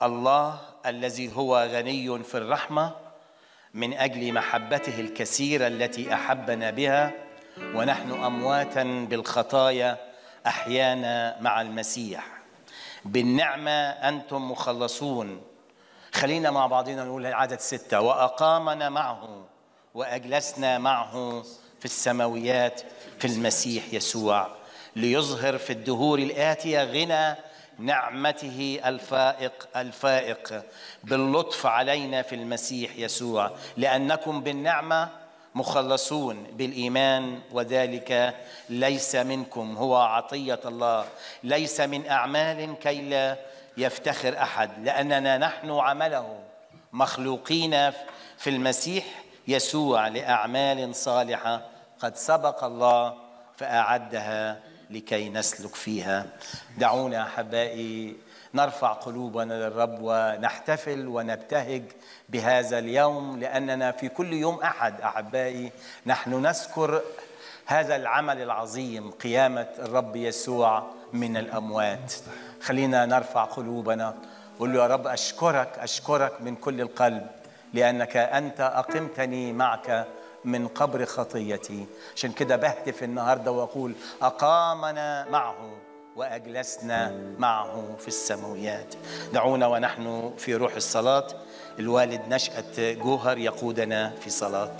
الله الذي هو غني في الرحمه من اجل محبته الكثيره التي احبنا بها ونحن امواتا بالخطايا احيانا مع المسيح بالنعمه انتم مخلصون خلينا مع بعضنا نقول العدد ستة وأقامنا معه وأجلسنا معه في السماويات في المسيح يسوع ليظهر في الدهور الآتية غنى نعمته الفائق الفائق باللطف علينا في المسيح يسوع لأنكم بالنعمة مخلصون بالإيمان وذلك ليس منكم هو عطية الله ليس من أعمال كي لا يفتخر احد لاننا نحن عمله مخلوقين في المسيح يسوع لاعمال صالحه قد سبق الله فاعدها لكي نسلك فيها دعونا احبائي نرفع قلوبنا للرب ونحتفل ونبتهج بهذا اليوم لاننا في كل يوم احد احبائي نحن نذكر هذا العمل العظيم قيامه الرب يسوع من الاموات خلينا نرفع قلوبنا قول له يا رب اشكرك اشكرك من كل القلب لانك انت اقمتني معك من قبر خطيتي عشان كده بهتف النهارده واقول اقامنا معه واجلسنا معه في السماويات دعونا ونحن في روح الصلاه الوالد نشأة جوهر يقودنا في صلاة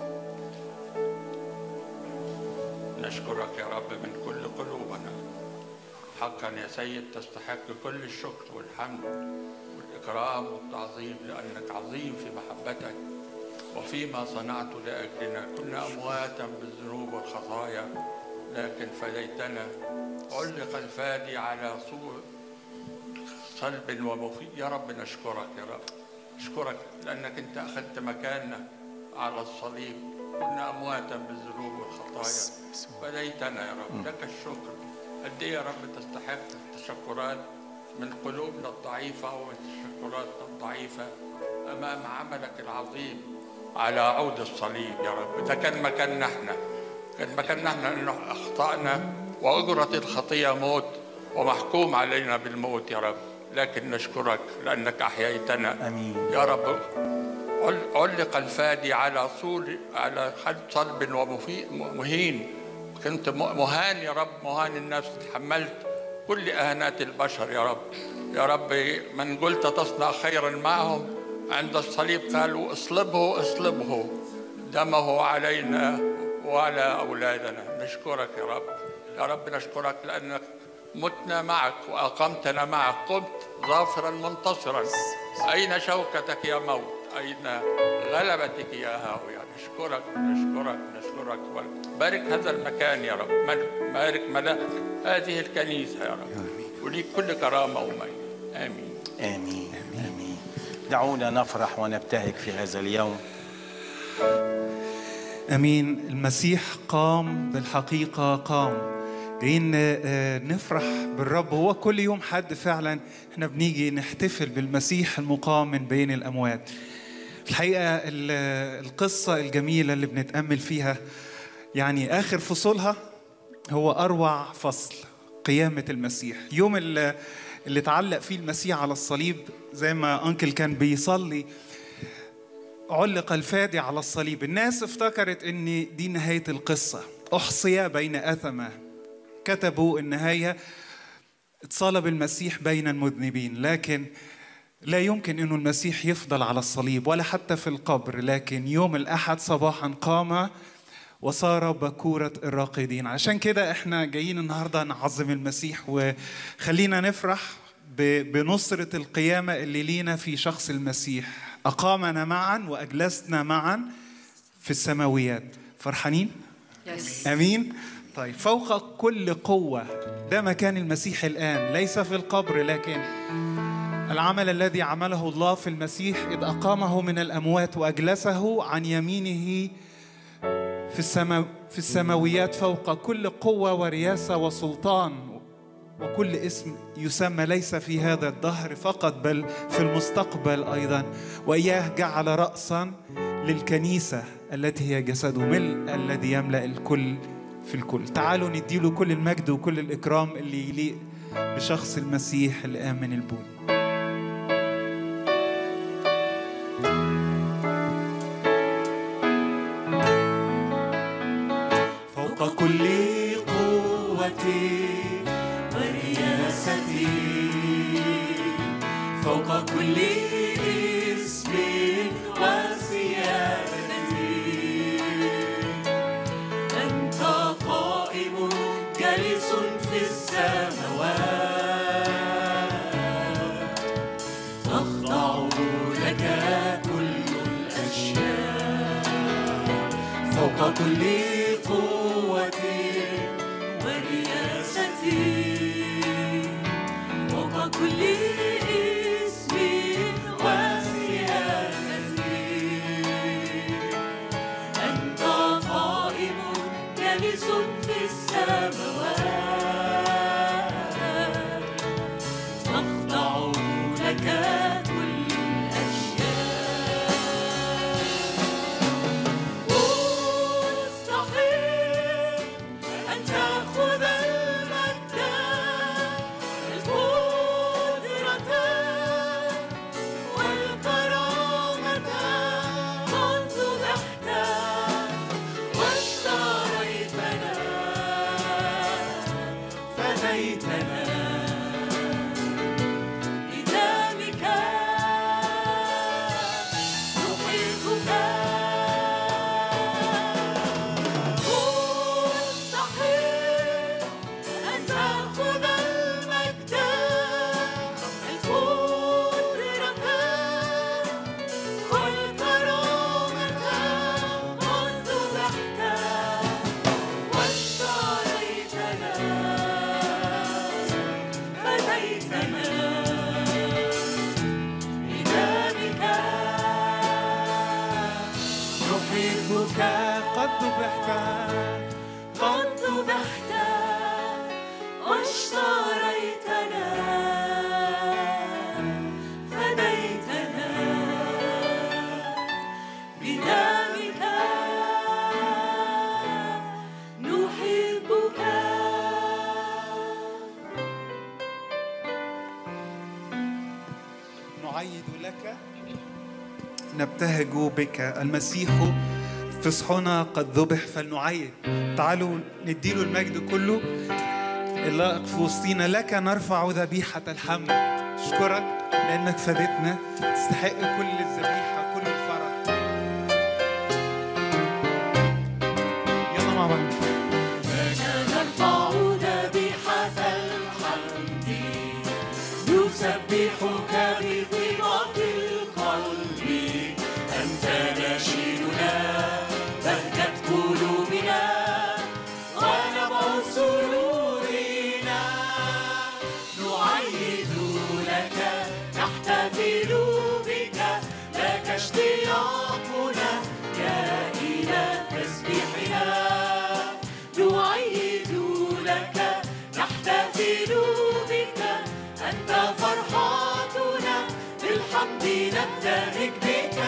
نشكرك يا رب من كل قلوبنا حقا يا سيد تستحق كل الشكر والحمد والإكرام والتعظيم لأنك عظيم في محبتك وفيما صنعت لأجلنا كنا أمواتا بالذنوب والخطايا لكن فديتنا علق الفادي على صور صلب ومفيد يا رب نشكرك يا رب نشكرك لأنك أنت أخذت مكاننا على الصليب كنا أمواتا بالذنوب والخطايا فديتنا يا رب لك الشكر قد إيه يا رب تستحق التشكرات من قلوبنا الضعيفة ومن تشكراتنا الضعيفة أمام عملك العظيم على عود الصليب يا رب ده كان مكاننا احنا كان مكاننا احنا انه اخطانا واجرة الخطية موت ومحكوم علينا بالموت يا رب لكن نشكرك لانك احييتنا امين يا رب عل- علق الفادي على صول على خد صلب ومفي- مهين كنت م- مهان يا رب مهان النفس تحملت كل اهانات البشر يا رب يا رب من قلت تصنع خيرا معهم عند الصليب قالوا اصلبه اصلبه دمه علينا وعلى اولادنا نشكرك يا رب يا رب نشكرك لانك متنا معك واقمتنا معك قمت ظافرا منتصرا اين شوكتك يا موت اين غلبتك يا هاويه نشكرك نشكرك نشكرك بارك هذا المكان يا رب مل- بارك ملا هذه الكنيسه يا رب وليك كل كرامه ومجد امين آمين آمين دعونا نفرح ونبتهج في هذا اليوم امين المسيح قام بالحقيقه قام جايين آه، نفرح بالرب هو كل يوم حد فعلا احنا بنيجي نحتفل بالمسيح المقام من بين الاموات الحقيقه ال- القصه الجميله اللي بنتامل فيها يعني اخر فصولها هو اروع فصل قيامه المسيح يوم اللي اللي اتعلق فيه المسيح على الصليب زي ما انكل كان بيصلي علق الفادي على الصليب الناس افتكرت ان دي نهاية القصة أحصي بين أثمة كتبوا النهاية اتصلب المسيح بين المذنبين لكن لا يمكن انه المسيح يفضل على الصليب ولا حتى في القبر لكن يوم الأحد صباحا قام وصار بكورة الراقدين عشان كده احنا جايين النهاردة نعظم المسيح وخلينا نفرح ب- بنصرة القيامة اللي لينا في شخص المسيح أقامنا معا وأجلسنا معا في السماويات فرحانين؟ يس امين طيب فوق كل قوه ده مكان المسيح الان ليس في القبر لكن العمل الذي عمله الله في المسيح اذ اقامه من الاموات واجلسه عن يمينه في السماء في السماويات فوق كل قوه ورياسه وسلطان وكل اسم يسمى ليس في هذا الدهر فقط بل في المستقبل ايضا واياه جعل راسا للكنيسه التي هي جسده ملء الذي يملا الكل في الكل تعالوا نديله كل المجد وكل الاكرام اللي يليق بشخص المسيح الامن البون فوق كل قوتي ورياستي فوق كل اسم وسيادتي أنت قائم جالس في السماوات تخضع لك كل الأشياء فوق كل قوتي ورياستي فوق كل اسم وسيادتي أنت قائم جالس في السماوات تخضع لك كل الأشياء مستحيل أن تأخذ المجد القدرة والكرامة قد ذبحت واشتريتنا فديتنا بدمك نحبك مستحيل أن تأخذ المجد القدرة والكرامة قد ذبحت واشتريتنا فديتنا بدمك نحبك قد ذبحت قد ذبحت واشتريتنا فديتنا بدمك نحبك نعيد لك نبتهج بك المسيح فصحنا قد ذبح فلنعيد تعالوا نديله المجد كله اللائق في وسطينا لك نرفع ذبيحة الحمد أشكرك لأنك فدتنا تستحق كل الذبيحة كل الفرح يلا مع بعض نرفع ذبيحة الحمد نسبحك بطيبة القلب أنت نشيدنا بهجة قلوبنا ونبع سرورنا نعيد لك نحتفل بك لك اشتياقنا يا إله تسبيحنا نعيد لك نحتفل بك أنت فرحاتنا بالحمد نبتهج بك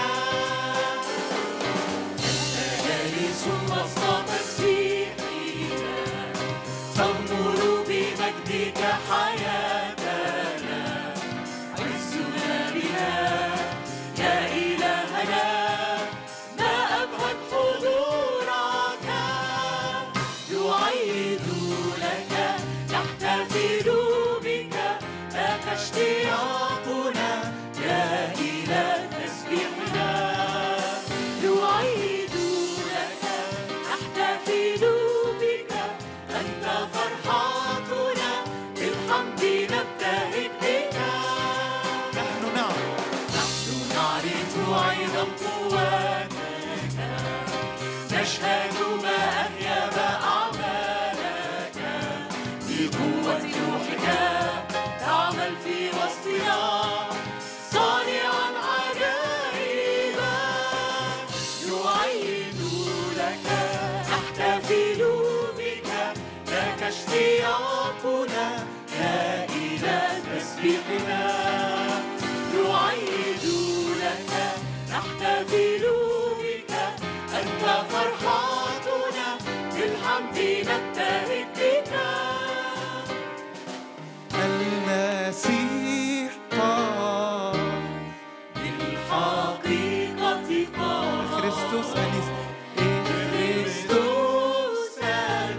أنت جالس وسط تسبيحنا تغمر بمجدك حياتنا عزنا بها يا إلهنا ما أبهج حضورك يعيد لك نحتفل بك لك اشتياقنا يا إله تسبيحنا يعيد لك نحتفل بك أنت فرحاتنا بالحمد نبتهج بك نحن نعرف نحن نعرف أيضا قوتك نشهد ما أهيب أعمالك بقوة روحك تعمل في وسطنا صانعا عجائبا نعيد لك نحتفل بك لك اشتياقنا يا إله تسبيحنا نعيد لك نحتفل بك أنت فرحاتنا بالحمد نبتهج بك المسيح قام بالحقيقة قام كريستوس أنيس كريستوس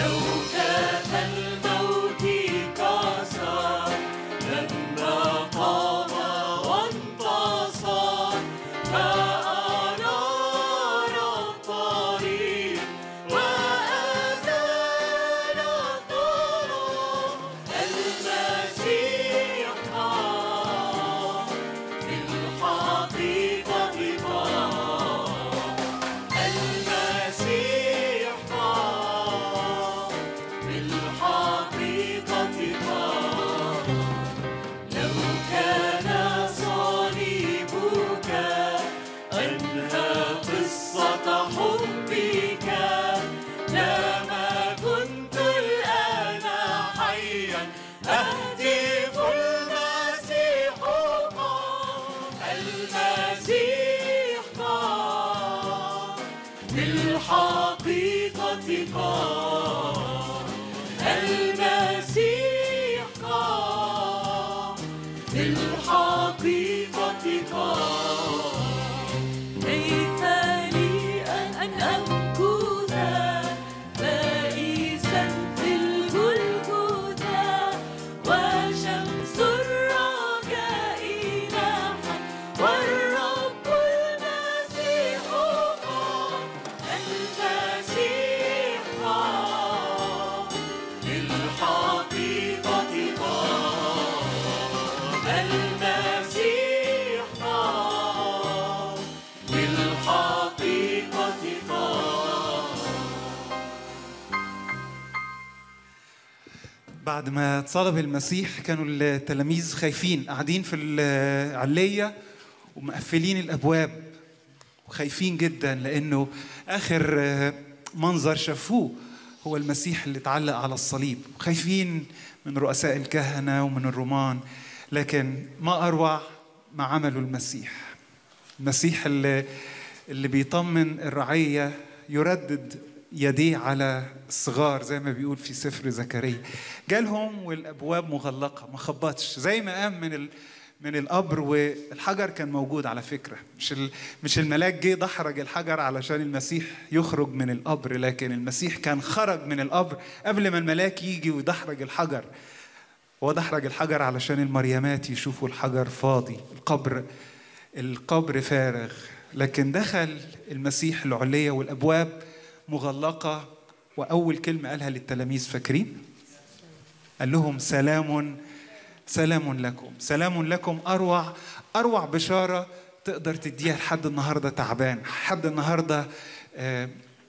شوكة الموت كسر لما قام وانتصر فأنار الطريق وأزال الظلام المسيح قام في الحقيقة قام المسيح قام في الحقيقة قام لو كان صليبك أنهى قصة حبك لما كنت الآن حيا أهتف المسيح قام المسيح قام بالحقيقة قام المسيح قام بالحقيقة قام كيف لي أن أمكث بائسا في الجلجثة وشمس الرجاء لاحت والرب المسيح قام المسيح قام بالحقيقة قام المسيح قام بالحقيقة قام بعد ما اتصلب المسيح كانوا التلاميذ خايفين قاعدين في العلية ومقفلين الأبواب وخايفين جدا لأنه آخر آه، منظر شافوه هو المسيح اللي اتعلق على الصليب خايفين من رؤساء الكهنة ومن الرومان لكن ما أروع ما عمله المسيح المسيح اللي اللي بيطمن الرعية يردد يديه على الصغار زي ما بيقول في سفر زكريا جالهم والابواب مغلقه ما خبطش زي ما قام من ال من القبر والحجر كان موجود على فكره مش ال مش الملاك جه دحرج الحجر علشان المسيح يخرج من القبر لكن المسيح كان خرج من القبر قبل ما الملاك يجي ويدحرج الحجر هو دحرج الحجر علشان المريمات يشوفوا الحجر فاضي القبر القبر فارغ لكن دخل المسيح العلية والأبواب مغلقة وأول كلمة قالها للتلاميذ فاكرين قال لهم سلام سلام لكم سلام لكم أروع أروع بشارة تقدر تديها لحد النهاردة تعبان حد النهاردة آه،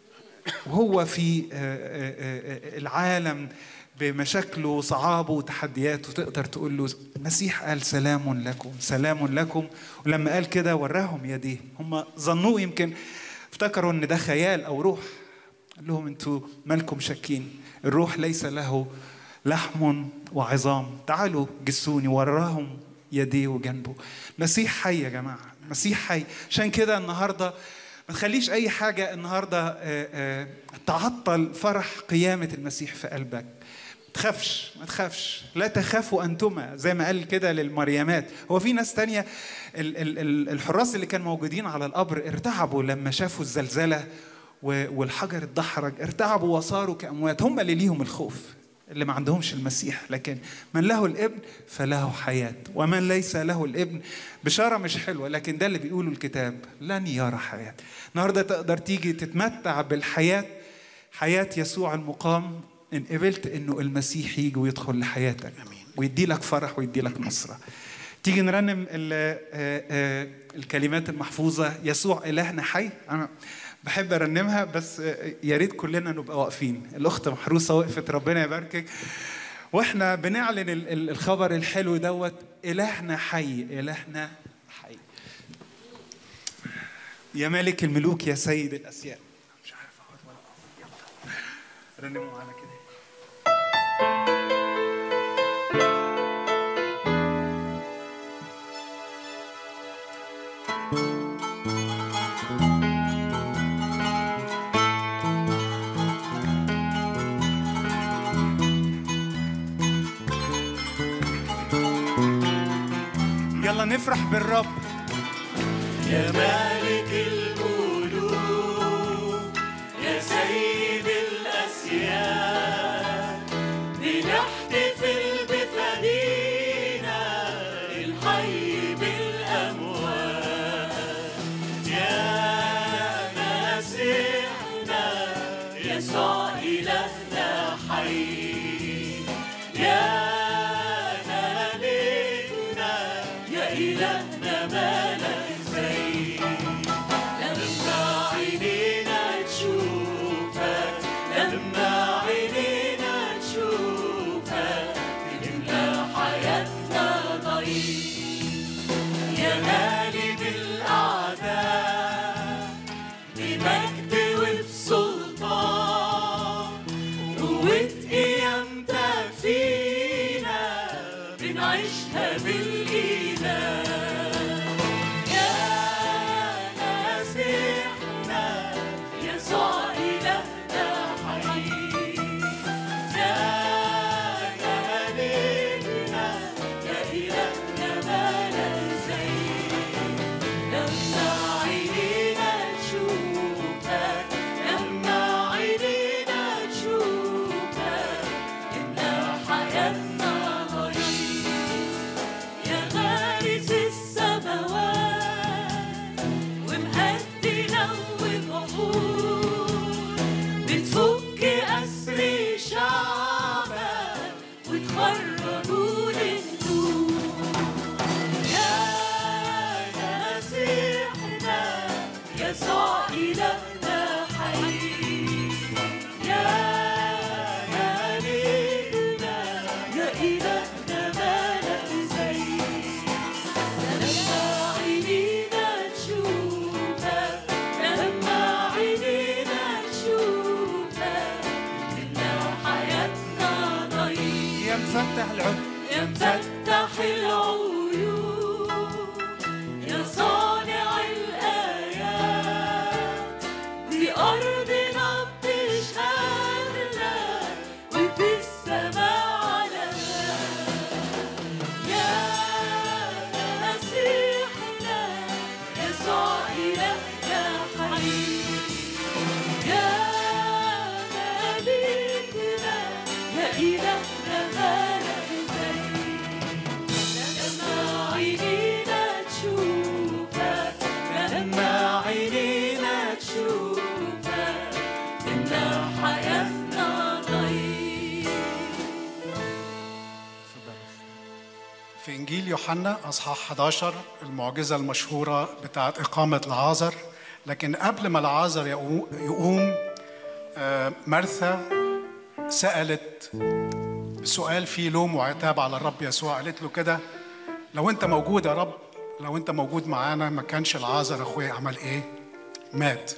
وهو في آه، آه، آه، العالم بمشاكله وصعابه وتحدياته تقدر تقول له المسيح قال سلام لكم سلام لكم ولما قال كده وراهم يديه هم ظنوه يمكن افتكروا ان ده خيال او روح قال لهم انتوا مالكم شاكين الروح ليس له لحم وعظام تعالوا جسوني وراهم يديه وجنبه مسيح حي يا جماعه مسيح حي عشان كده النهارده ما تخليش اي حاجه النهارده آه، آه، تعطل فرح قيامه المسيح في قلبك ما تخافش ما تخافش لا تخافوا انتما زي ما قال كده للمريمات هو في ناس تانية ال- ال- ال- الحراس اللي كانوا موجودين على القبر ارتعبوا لما شافوا الزلزله و- والحجر اتدحرج ارتعبوا وصاروا كاموات هم اللي ليهم الخوف اللي ما عندهمش المسيح لكن من له الابن فله حياة ومن ليس له الابن بشارة مش حلوة لكن ده اللي بيقوله الكتاب لن يرى حياة النهاردة تقدر تيجي تتمتع بالحياة حياة يسوع المقام إن قبلت إنه المسيح يجي ويدخل لحياتك ويدي لك فرح ويدي لك نصرة تيجي نرنم ال- آه، آه، الكلمات المحفوظة يسوع إلهنا حي أنا بحب ارنمها بس آه، يا ريت كلنا نبقى واقفين الاخت محروسه وقفت ربنا يباركك واحنا بنعلن ال- ال- الخبر الحلو دوت الهنا حي الهنا حي يا ملك الملوك يا سيد الاسياد مش عارف اقعد ولا اقف يلا رنموا معانا كده يلا نفرح بالرب يا مالك الملوك يا سيد الأسياد زي يا مالكنا يا إلهنا مالك زي لما عينينا تشوفك لما عينينا تشوفك تملى حياتنا ضيق يا غالب الأعداء بمجد وفي سلطان قوة قيامتك فينا بنعيشها بالإيمان يا مسيحنا يسوع إلهنا حي يا مالكنا يا إلهنا مالك زي لما عينينا تشوفك لما عينينا تشوفك إملا حياتنا ضيق يا غارس السماوات ومهدنا وبحور بتفك أسر شعبك وتخرجوا للنور يا مسيحنا يسوع إلهنا حي يا مالكنا يا إلهنا مالك زي لما عينينا تشوفك لما عينينا تشوفك إلا حياتنا ضيق يا مفتح العيون يا مفتح العيون يا صانع الآيات دي أرضنا بتشهد لك وفي السماء علامات يا مسيحنا يسوع إلهنا حي يا مالكنا يا إلهنا مالك زي لما عينينا تشوفك لما عينينا تشوفك تملى حياتنا ضيق في إنجيل يوحنا أصحاح 11 المعجزة المشهورة بتاعت إقامة العازر لكن قبل ما العازر يقو- يقوم آه، مرثا سألت سؤال فيه لوم وعتاب على الرب يسوع قالت له كده لو أنت موجود يا رب لو أنت موجود معانا ما كانش العازر أخويا عمل إيه؟ مات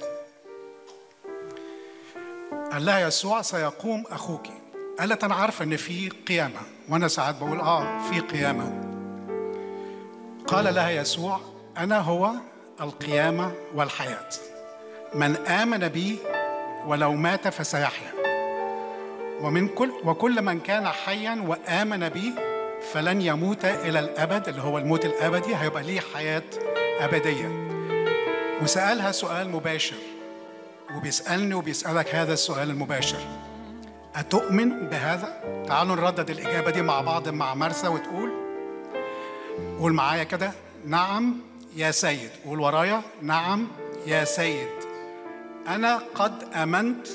قال لها يسوع سيقوم أخوك قالت أنا عارفة إن في قيامة وأنا ساعات بقول آه في قيامة قال لها يسوع أنا هو القيامة والحياة من آمن بي ولو مات فسيحيا ومن كل وكل من كان حيا وآمن بي فلن يموت إلى الأبد اللي هو الموت الأبدي هيبقى ليه حياة أبدية وسألها سؤال مباشر وبيسألني وبيسألك هذا السؤال المباشر أتؤمن بهذا؟ تعالوا نردد الإجابة دي مع بعض مع مرسى وتقول قول معايا كده نعم يا سيد قول ورايا نعم يا سيد أنا قد آمنت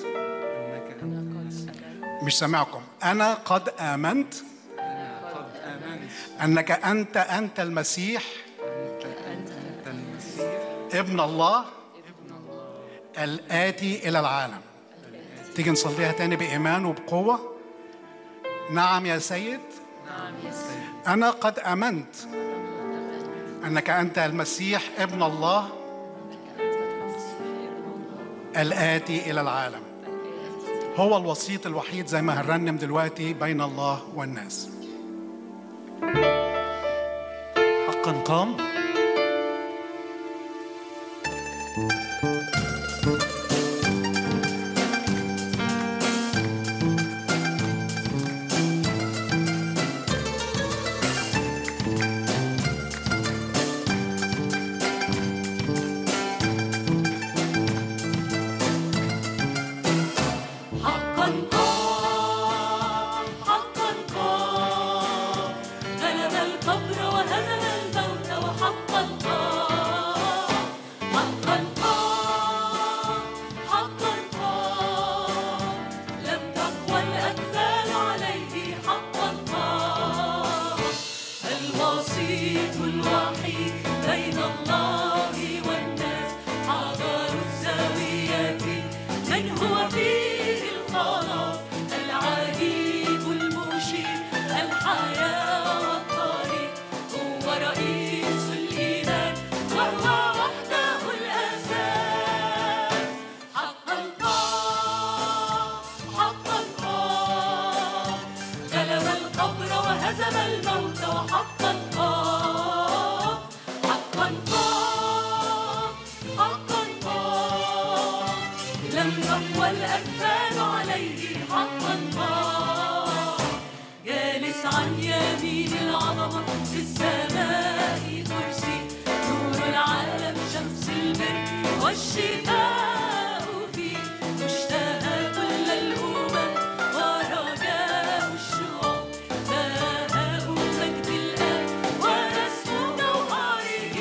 مش سامعكم أنا قد آمنت أنك أنت أنت المسيح ابن الله الآتي إلى العالم تيجي نصليها تاني بإيمان وبقوة نعم يا سيد أنا قد آمنت أنك أنت المسيح ابن الله الآتي إلى العالم هو الوسيط الوحيد زي ما هنرنم دلوقتي بين الله والناس حقا قام حقا قام حقا قام غلب القبر وهزم الموت وحقا قام حقا قام الوحيد بين الله والناس حضر الزاويات من هو فيه الخلاص العجيب المشير الحياة والطريق هو رئيس الإيمان وهو وحده الأساس حقا قام حقا قام غلب القبر وهزم الموت وحقا قام حقا قام حقا قام لم تقوى الأكفان عليه حقا قام جالس عن يمين العظمة في السماء كرسي نور العالم شمس البر والشفاء فيه مشتهى كل الأمم ورجاء الشعوب بهاء مجد الآب ورسم جوهره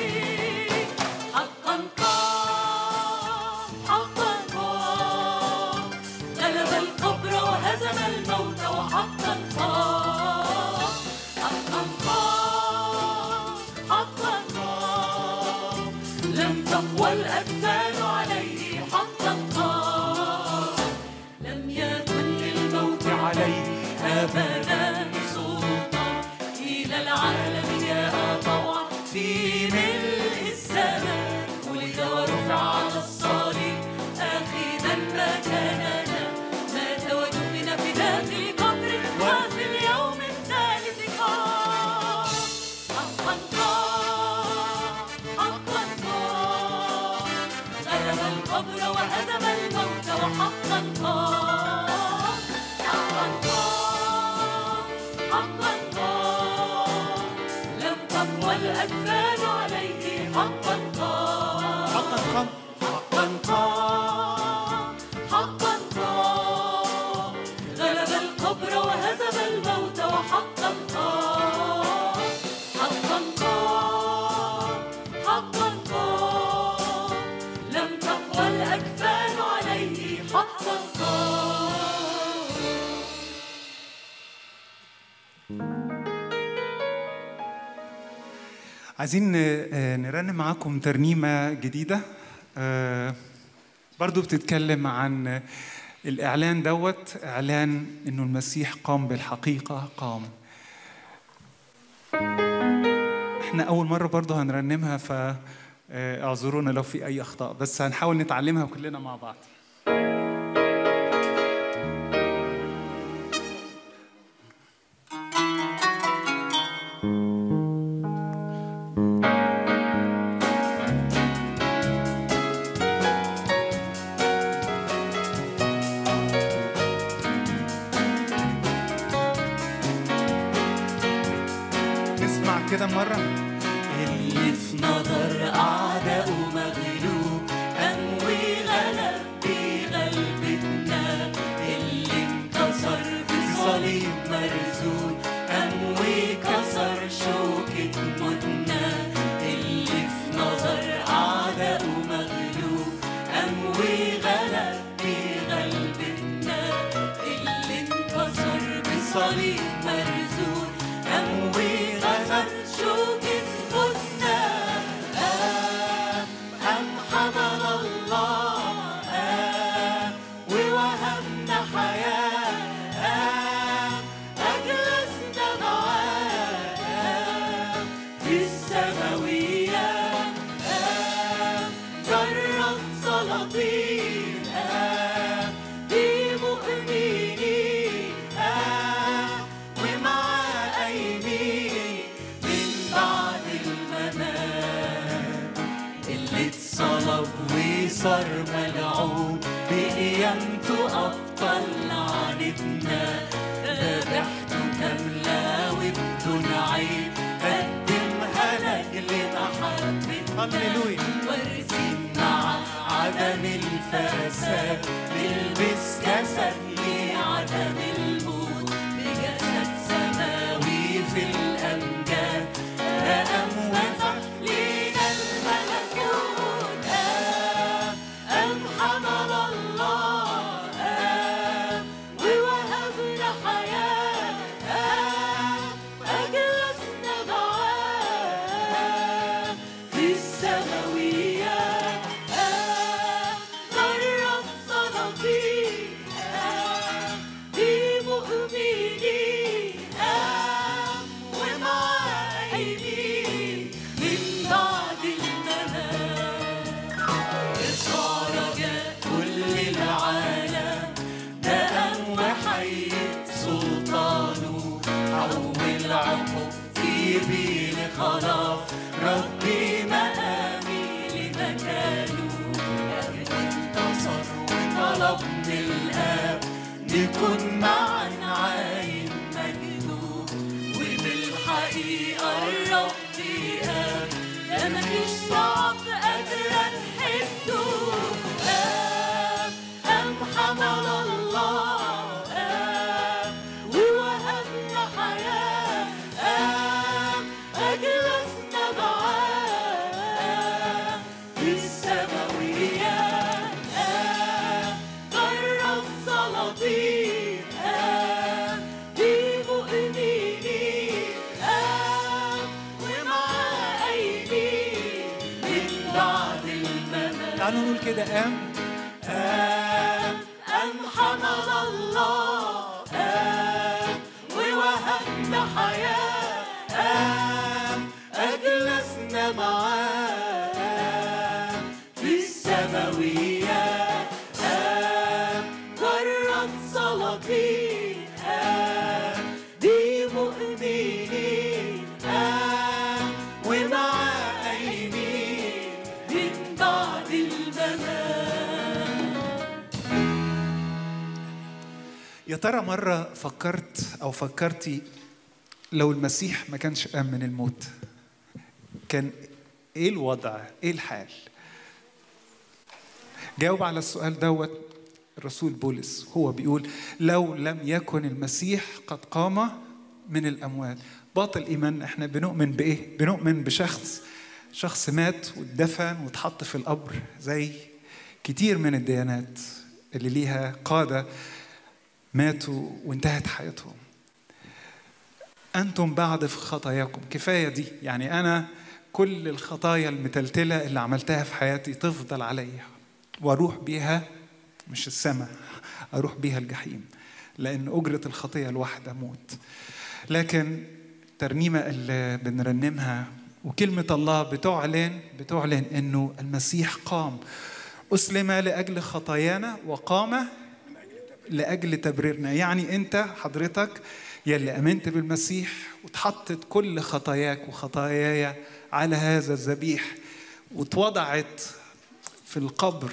حقا قام حقا قام غلب القبر وهزم الموت وحقا قام حقا قام حقا قام لم تقوى الأجساد عليه حقا قام لم يكن للموت عليه أبدا سلطان إلى العالم جاء طوعا في ملء السماء ولد ورفع على الصليب آخذا مكاننا مات ودفن في داخل قبره وفي اليوم الثالث قام حقا قام حقا قام غلب القبر وهزم الموت وحقا قام حقا قام حقا قام لم تقوى الأجفان عليه حقا قام حقا قام حقا قام حقا قام غلب القبر وهزم الموت وحقا قام حقا قام حقا قام لم تقوى الأكفان عليه حقا قام عايزين آه، نرنم معاكم ترنيمة جديدة آه، برضو بتتكلم عن الإعلان دوت إعلان إنه المسيح قام بالحقيقة قام إحنا أول مرة برضو هنرنمها فاعذرونا لو في أي أخطاء بس هنحاول نتعلمها كلنا مع بعض نسمع كده مرة اللي في نظر أعداء مغلوب أموي غلب بغلبتنا اللي انتصر بصليب مرزول أموي كسر شوكة موتنا اللي في نظر أعداء مغلوب أموي غلب بغلبتنا اللي انتصر بصليب مرزول أموي غزل شوكة موتنا قام قام حمل الله قام ووهبنا حياة قام أجلسنا معاه قام في السماوية قام جرد سلاطين قام بمؤمنين قام ومع أيمين من بعد الممات اللي اتصلب وصار ملعون بقيامته أبطل لعنتنا ذبحته كاملة وبدون عيب قدمها لأجل محبتنا هللويا. وارثين مع عدم الفساد نلبس جسد لعدم الموت بجسد سماوي في الأمجاد قام وفتح لينا الملكوت قام قام حمل الله قام ووهبنا حياة قام أجلسنا معاه العقب في بيه خلاص ربي مقامي لمكانه قام وانتصر وطلب من الآب نكون معا عاين مجده وبالحقيقة الرب قام لا مفيش صعب قادرة نحده قام قام حمل الله قام ووهبنا حياة قام أجلسنا معاه في السماويات قام جرب سلاطين قام بمؤمنين قام ومعاه أيدين من بعد الممات تعالوا نقول كده قام قام قام حمل الله قام ووهبنا حياة قام أجلسنا معاه في السماويات قام جرد سلاطين قام دي مؤمنين قام ومعاه أيمين من بعد الممات يا ترى مرة فكرت أو فكرتي لو المسيح ما كانش قام من الموت كان إيه الوضع؟ إيه الحال؟ جاوب على السؤال دوت الرسول بولس هو بيقول لو لم يكن المسيح قد قام من الأموات باطل إيمان إحنا بنؤمن بإيه؟ بنؤمن بشخص شخص مات واتدفن واتحط في القبر زي كتير من الديانات اللي ليها قادة ماتوا وانتهت حياتهم أنتم بعد في خطاياكم كفاية دي يعني أنا كل الخطايا المتلتلة اللي عملتها في حياتي تفضل عليا وأروح بيها مش السماء أروح بيها الجحيم لأن أجرة الخطية الواحدة موت لكن الترنيمة اللي بنرنمها وكلمة الله بتعلن بتعلن إنه المسيح قام أسلم لأجل خطايانا وقام لأجل تبريرنا يعني أنت حضرتك يلي أمنت بالمسيح وتحطت كل خطاياك وخطاياي على هذا الذبيح واتوضعت في القبر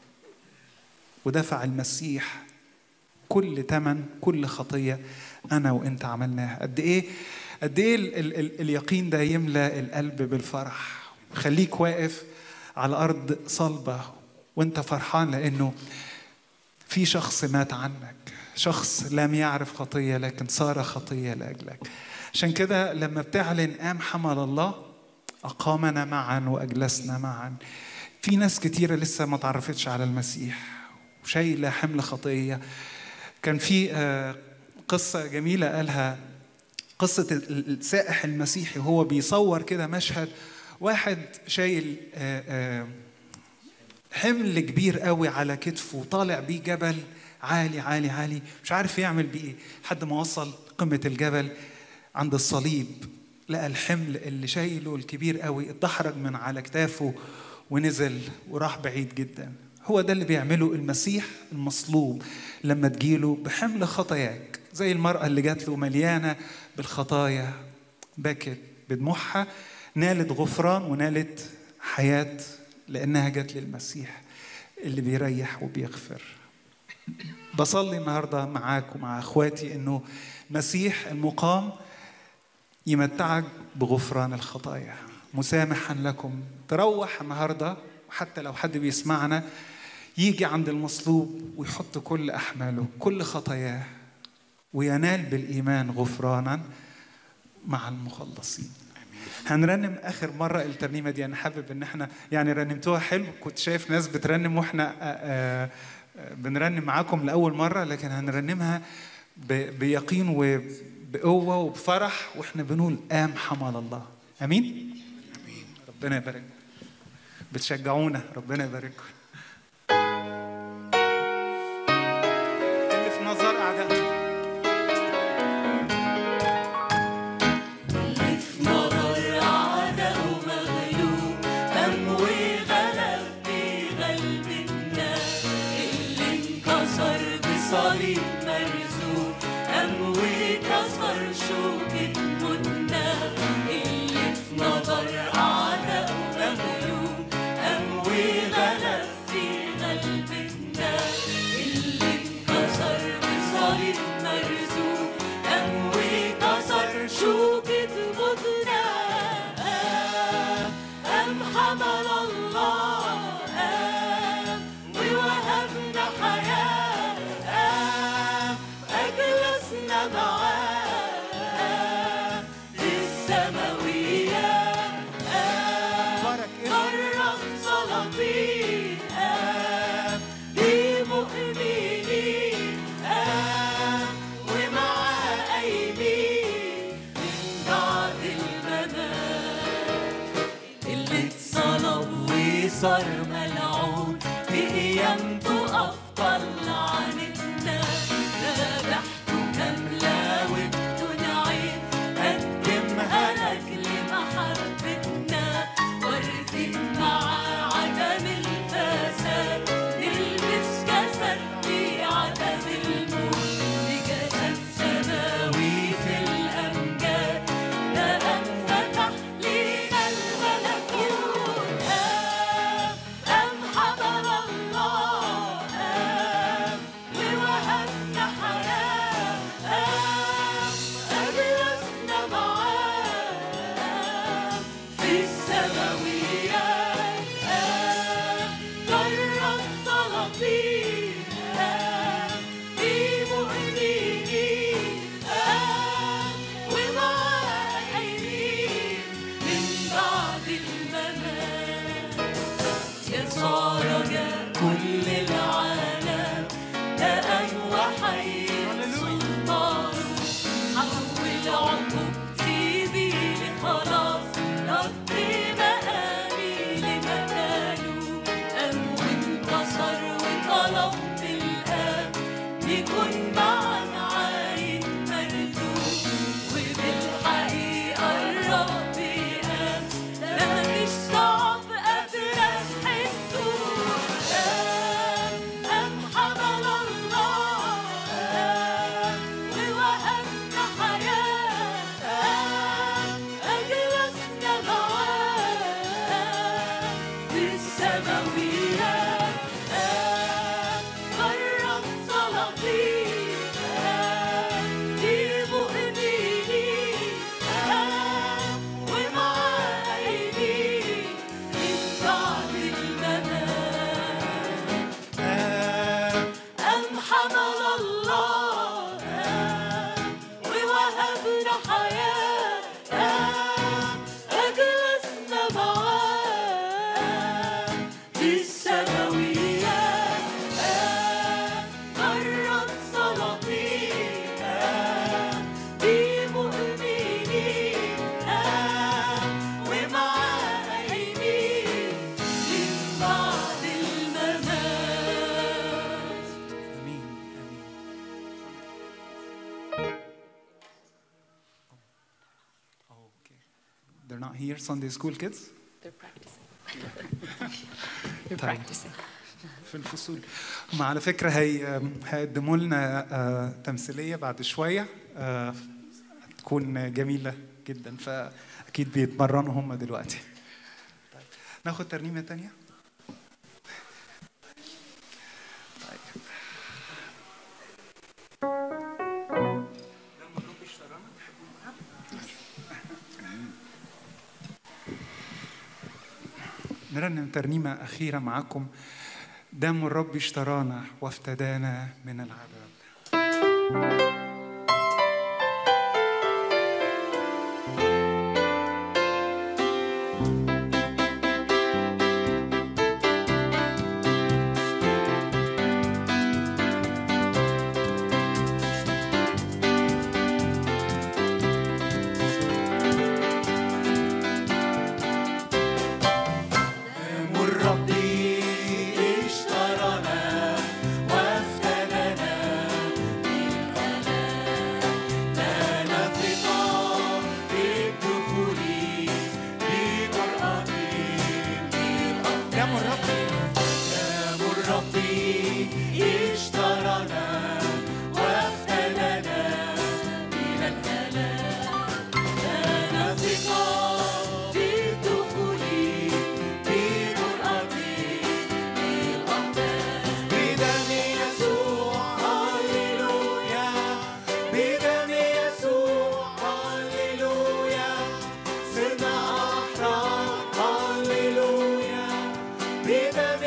ودفع المسيح كل تمن كل خطية أنا وأنت عملناها قد إيه قد إيه ال- ال- ال- اليقين ده يملأ القلب بالفرح خليك واقف على أرض صلبة وأنت فرحان لأنه في شخص مات عنك شخص لم يعرف خطية لكن صار خطية لأجلك عشان كده لما بتعلن قام حمل الله أقامنا معا وأجلسنا معا في ناس كتيرة لسه ما تعرفتش على المسيح وشايلة حمل خطية كان في آه، قصة جميلة قالها قصة السائح المسيحي وهو بيصور كده مشهد واحد شايل آه، آه، حمل كبير قوي على كتفه وطالع بيه جبل عالي عالي عالي مش عارف يعمل بيه ايه لحد ما وصل قمة الجبل عند الصليب لقى الحمل اللي شايله الكبير قوي اتدحرج من على كتافه ونزل وراح بعيد جدا هو ده اللي بيعمله المسيح المصلوب لما تجيله بحمل خطاياك زي المرأة اللي جات له مليانة بالخطايا بكت بدموعها نالت غفران ونالت حياة لأنها جت للمسيح اللي بيريح وبيغفر بصلي النهاردة معاك ومع أخواتي أنه مسيح المقام يمتعك بغفران الخطايا مسامحا لكم تروح النهاردة حتى لو حد بيسمعنا يجي عند المصلوب ويحط كل أحماله كل خطاياه وينال بالإيمان غفرانا مع المخلصين هنرنم اخر مره الترنيمه دي انا حابب ان احنا يعني رنمتوها حلو كنت شايف ناس بترنم واحنا آآ آآ بنرنم معاكم لاول مره لكن هنرنمها ب- بيقين وبقوه وبفرح واحنا بنقول قام حمل الله امين ربنا يبارك بتشجعونا ربنا يبارككم اللي في نظر اعدائنا اللي في نظر أعداء مغلوب قام وغلب بغلبنا اللي انكسر بصليب مرزوق قام وكسر شوكة معاه في السماويات بارك اسمك. قرب صلاتي قام بمؤمنين قام ومعاه أيدي من بعد الممات اللي اتصلب وصار ملعون بقيامته أفضل عننا ذبحته كاملة وبتنعم قدمها لك لمحبتنا وارزق معاه عدم الفساد نلبس جسد بعدم الموت بجسد سماوي في الأمجاد ده أنفتح لينا الملكوت قام قام حضر الله قام ووهبنا حياة قام أجلسنا معاه في السماويات قام جرب صلاتي قام بمؤمنين قام ومعاه أيدين من بعد الممات يسوع رجاء كل العالم ده أقوى حي سلطانه حول عقوبتي بيه خلاص رد مقامي لمكانه قام وانتصر وطلبت الآب نكون معا عايد مردود وبالحقيقة الرب قام ده مفيش صعب قادر أحسه قام قام حمل الله قام ووهبنا حياة قام أجلسنا معاه في السماويات قام قرب صلاتي قام بمؤمنين قام ومعاه أيدي من بعد الممات أم حمل الله قام ووهبنا حياة قام أجلسنا معاه في السماويات قام قرب صلاتي قام بمؤمنين قام ومعاه أيدي من بعد الممات امين امين Okay. They're not here, Sunday school kids? They're practicing. They're طيب. practicing. في الفصول هم على فكرة هي هيقدموا لنا آه، تمثيلية بعد شوية آه، هتكون جميلة جدا فأكيد بيتمرنوا هم دلوقتي طيب. ناخد ترنيمة تانية طيب. نرنم ترنيمة أخيرة معاكم دم الرب اشترانا وافتدانا من العذاب دم الرب اشترانا وافتدانا بالآلام لنا ثقة بالدخول بجرأة بالأرض دم الرب دم الرب اشترانا وافتدانا من الآلام لنا ثقة بالدخول بجرأة بالأقدام بدم يسوع هللويا بدم يسوع هللويا صرنا أحرار هللويا بدم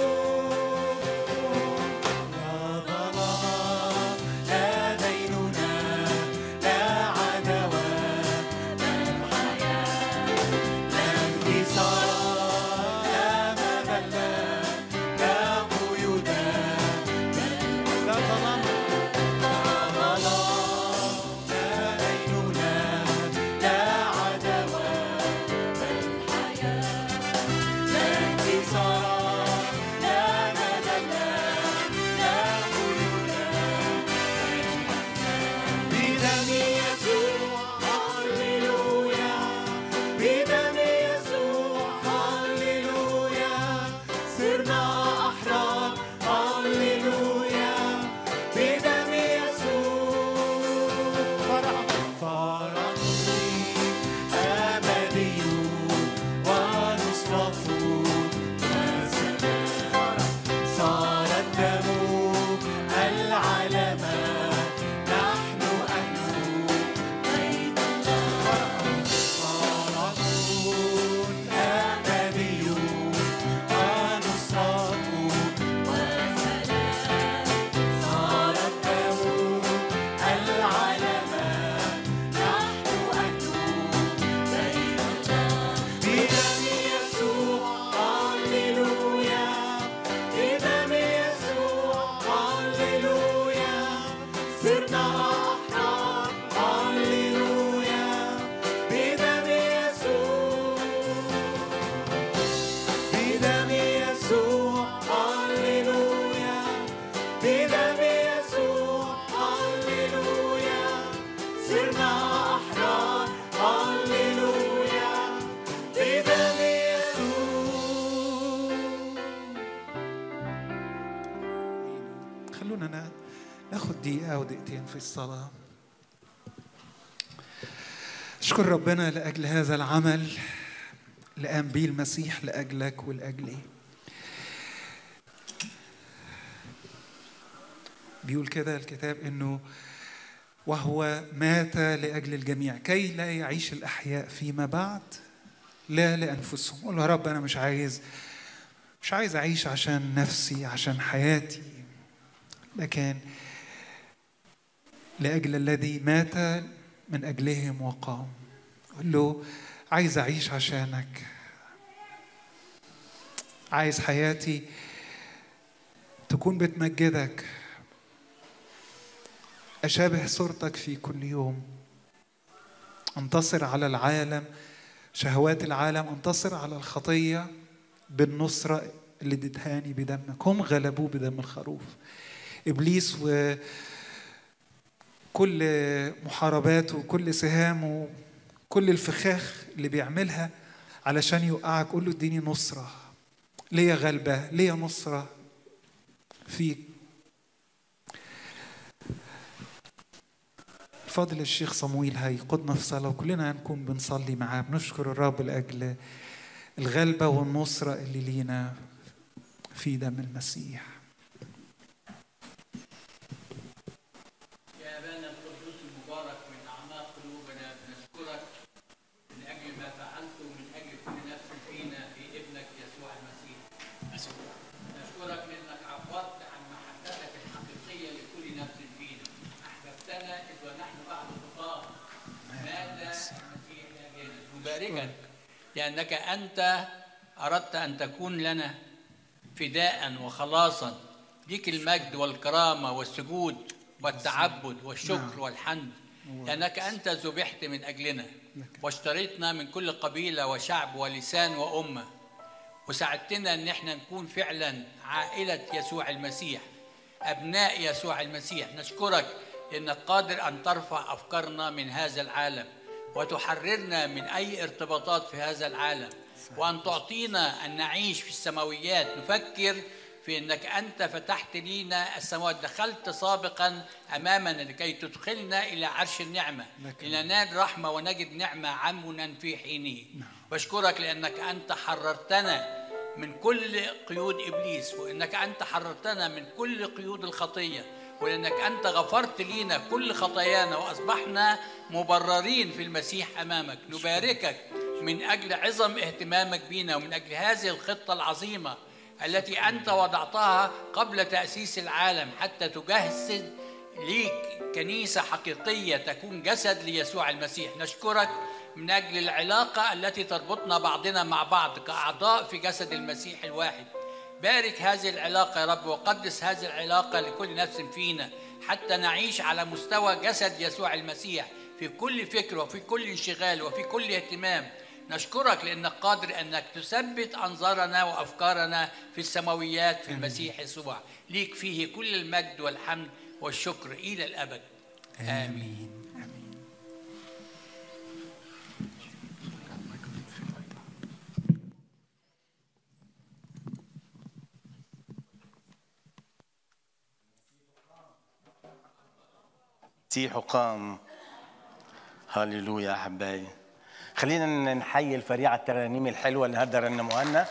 يسوع لا ضلال لا ديننا مرتين في الصلاة أشكر ربنا لأجل هذا العمل اللي قام بيه المسيح لأجلك ولأجلي بيقول كده الكتاب إنه وهو مات لأجل الجميع كي لا يعيش الأحياء فيما بعد لا لأنفسهم قول له يا رب أنا مش عايز مش عايز أعيش عشان نفسي عشان حياتي لكن لأجل الذي مات من أجلهم وقام قل له عايز أعيش عشانك عايز حياتي تكون بتمجدك أشابه صورتك في كل يوم انتصر على العالم شهوات العالم انتصر على الخطية بالنصرة اللي اديتهاني بدمك هم غلبوه بدم الخروف إبليس و كل محارباته وكل سهامه كل الفخاخ اللي بيعملها علشان يوقعك قول له اديني نصرة ليا غلبة ليا نصرة فيك فاضل الشيخ صمويل هيقودنا في صلاة وكلنا هنكون بنصلي معاه بنشكر الرب لأجل الغلبة والنصرة اللي لينا في دم المسيح يا أبانا القدوس المبارك من أعماق قلوبنا بنشكرك من أجل ما فعلته من أجل كل نفس فينا في ابنك يسوع المسيح. نشكرك لأنك عبرت عن محبتك الحقيقية لكل نفس فينا. أحببتنا إذ ونحن بعد خطاه. مات المسيح لأجلنا. نباركك لأنك أنت أردت أن تكون لنا فداء وخلاصا ليك المجد والكرامة والسجود والتعبد والشكر والحمد لأنك أنت ذبحت من أجلنا واشتريتنا من كل قبيلة وشعب ولسان وأمة وساعدتنا أن احنا نكون فعلا عائلة يسوع المسيح أبناء يسوع المسيح نشكرك لأنك قادر أن ترفع أفكارنا من هذا العالم وتحررنا من أي ارتباطات في هذا العالم وأن تعطينا أن نعيش في السماويات نفكر في أنك أنت فتحت لينا السماوات دخلت سابقا أمامنا لكي تدخلنا إلى عرش النعمة لننال رحمة ونجد نعمة عمنا في حينه بشكرك لأنك أنت حررتنا من كل قيود إبليس وأنك أنت حررتنا من كل قيود الخطية ولأنك أنت غفرت لينا كل خطايانا وأصبحنا مبررين في المسيح أمامك نباركك من أجل عظم اهتمامك بنا ومن أجل هذه الخطة العظيمة التي أنت وضعتها قبل تأسيس العالم حتى تجسد ليك كنيسة حقيقية تكون جسد ليسوع المسيح نشكرك من أجل العلاقة التي تربطنا بعضنا مع بعض كأعضاء في جسد المسيح الواحد بارك هذه العلاقة يا رب وقدس هذه العلاقة لكل نفس فينا حتى نعيش على مستوى جسد يسوع المسيح في كل فكر وفي كل انشغال وفي كل اهتمام نشكرك لأنك قادر أنك تثبت أنظارنا وأفكارنا في السماويات في المسيح يسوع ليك فيه كل المجد والحمد والشكر إلى الأبد آمين آمين مسيح قام هللويا احبائي خلينا نحيي الفريق على الترانيم الحلوه اللي هدر رنموها لنا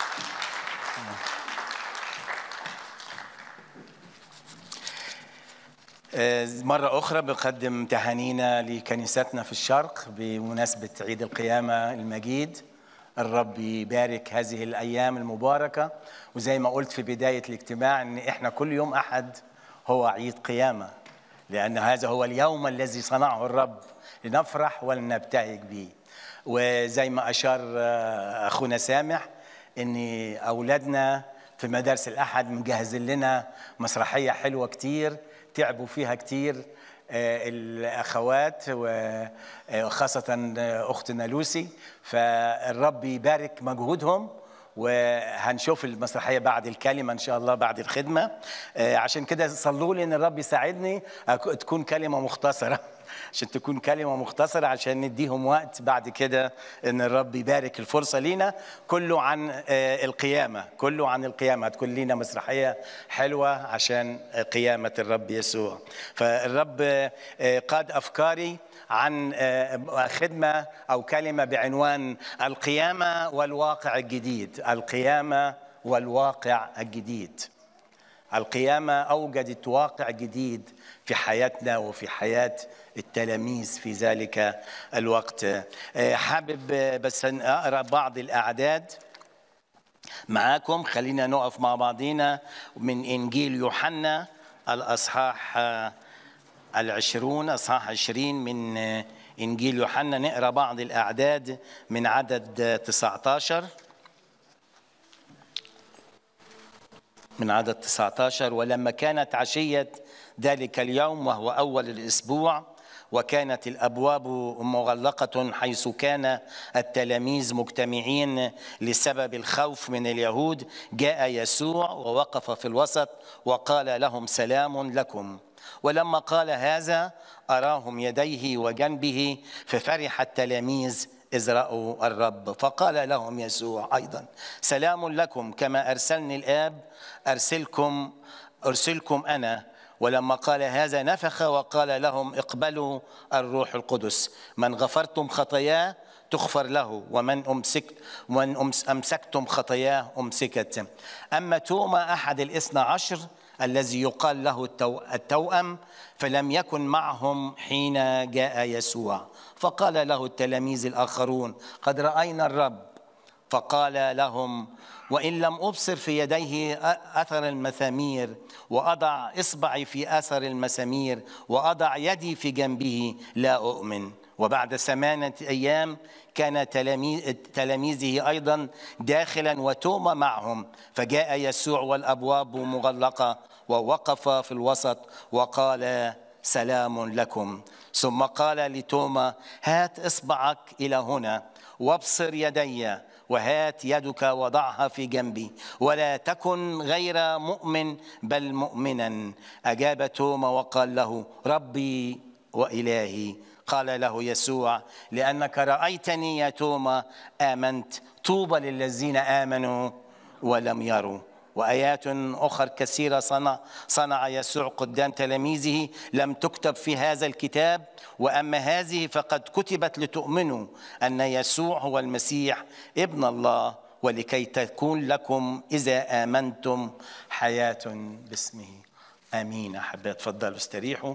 آه، مرة أخرى بقدم تهانينا لكنيستنا في الشرق بمناسبة عيد القيامة المجيد الرب يبارك هذه الأيام المباركة وزي ما قلت في بداية الاجتماع إن إحنا كل يوم أحد هو عيد قيامة لأن هذا هو اليوم الذي صنعه الرب لنفرح ولنبتهج به وزي ما أشار آه، أخونا سامح إن أولادنا في مدارس الأحد مجهزين لنا مسرحية حلوة كتير تعبوا فيها كتير آه، الأخوات وخاصة أختنا لوسي فالرب يبارك مجهودهم وهنشوف المسرحية بعد الكلمة إن شاء الله بعد الخدمة آه، عشان كده صلوا لي إن الرب يساعدني أك- تكون كلمة مختصرة عشان تكون كلمة مختصرة عشان نديهم وقت بعد كده إن الرب يبارك الفرصة لينا كله عن آه، القيامة كله عن القيامة هتكون لينا مسرحية حلوة عشان قيامة الرب يسوع فالرب آه، قاد أفكاري عن آه، خدمة أو كلمة بعنوان القيامة والواقع الجديد القيامة والواقع الجديد القيامة أوجدت واقع جديد في حياتنا وفي حياة التلاميذ في ذلك الوقت آه، حابب آه، بس أن أقرأ بعض الأعداد معاكم خلينا نقف مع بعضينا من إنجيل يوحنا الأصحاح آه، العشرون أصحاح عشرين من آه، إنجيل يوحنا نقرأ بعض الأعداد من عدد آه، 19 من عدد 19 ولما كانت عشية ذلك اليوم وهو أول الأسبوع وكانت الأبواب مغلقة حيث كان التلاميذ مجتمعين لسبب الخوف من اليهود جاء يسوع ووقف في الوسط وقال لهم سلام لكم ولما قال هذا أراهم يديه وجنبه ففرح التلاميذ إذ رأوا الرب فقال لهم يسوع أيضا سلام لكم كما أرسلني الآب أرسلكم أرسلكم أنا ولما قال هذا نفخ وقال لهم اقبلوا الروح القدس من غفرتم خطاياه تغفر له ومن أمسكت ومن أمس- أمسكتم خطاياه أمسكت أما توما أحد الاثنى عشر الذي يقال له التو... التوأم فلم يكن معهم حين جاء يسوع فقال له التلاميذ الآخرون قد رأينا الرب فقال لهم وإن لم أبصر في يديه أثر المسامير وأضع إصبعي في أثر المسامير وأضع يدي في جنبه لا أؤمن وبعد ثمانية أيام كان تلاميذ تلاميذه أيضا داخلا وتوما معهم فجاء يسوع والأبواب مغلقة ووقف في الوسط وقال سلام لكم ثم قال لتوما هات إصبعك إلى هنا وابصر يدي وهات يدك وضعها في جنبي ولا تكن غير مؤمن بل مؤمنا أجاب توما وقال له ربي وإلهي قال له يسوع لأنك رأيتني يا توما آمنت طوبى للذين آمنوا ولم يروا وآيات أخر كثيرة صنع, صنع يسوع قدام تلاميذه لم تكتب في هذا الكتاب وأما هذه فقد كتبت لتؤمنوا أن يسوع هو المسيح ابن الله ولكي تكون لكم إذا آمنتم حياة باسمه آمين أحبائي تفضلوا استريحوا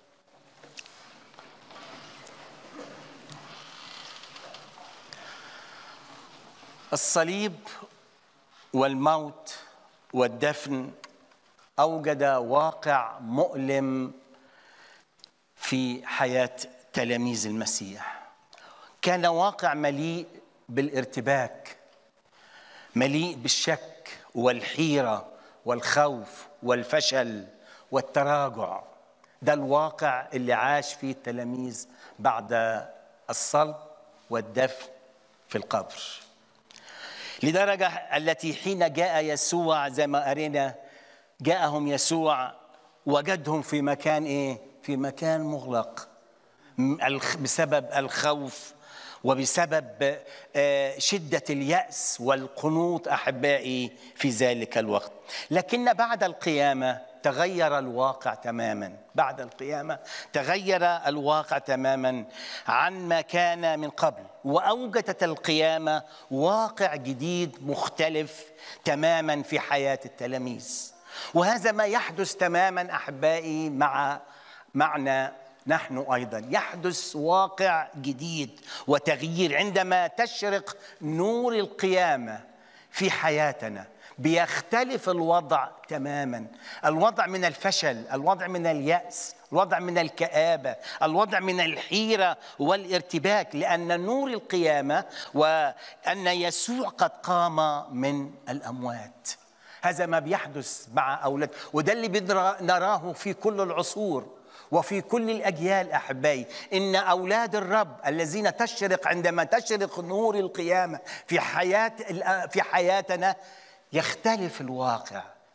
الصليب والموت والدفن اوجد واقع مؤلم في حياه تلاميذ المسيح كان واقع مليء بالارتباك مليء بالشك والحيره والخوف والفشل والتراجع ده الواقع اللي عاش فيه التلاميذ بعد الصلب والدفن في القبر لدرجة التي حين جاء يسوع زي ما قرينا جاءهم يسوع وجدهم في مكان ايه؟ في مكان مغلق م- الخ- بسبب الخوف وبسبب آه، شدة اليأس والقنوط أحبائي في ذلك الوقت لكن بعد القيامة تغير الواقع تماما بعد القيامة تغير الواقع تماما عن ما كان من قبل وأوجدت القيامة واقع جديد مختلف تماما في حياة التلاميذ وهذا ما يحدث تماما أحبائي مع معنا نحن ايضا يحدث واقع جديد وتغيير عندما تشرق نور القيامه في حياتنا بيختلف الوضع تماما الوضع من الفشل الوضع من الياس الوضع من الكابه الوضع من الحيره والارتباك لان نور القيامه وان يسوع قد قام من الاموات هذا ما بيحدث مع اولاد وده اللي بنرى- نراه في كل العصور وفي كل الاجيال احبائي ان اولاد الرب الذين تشرق عندما تشرق نور القيامه في حياه في حياتنا يختلف الواقع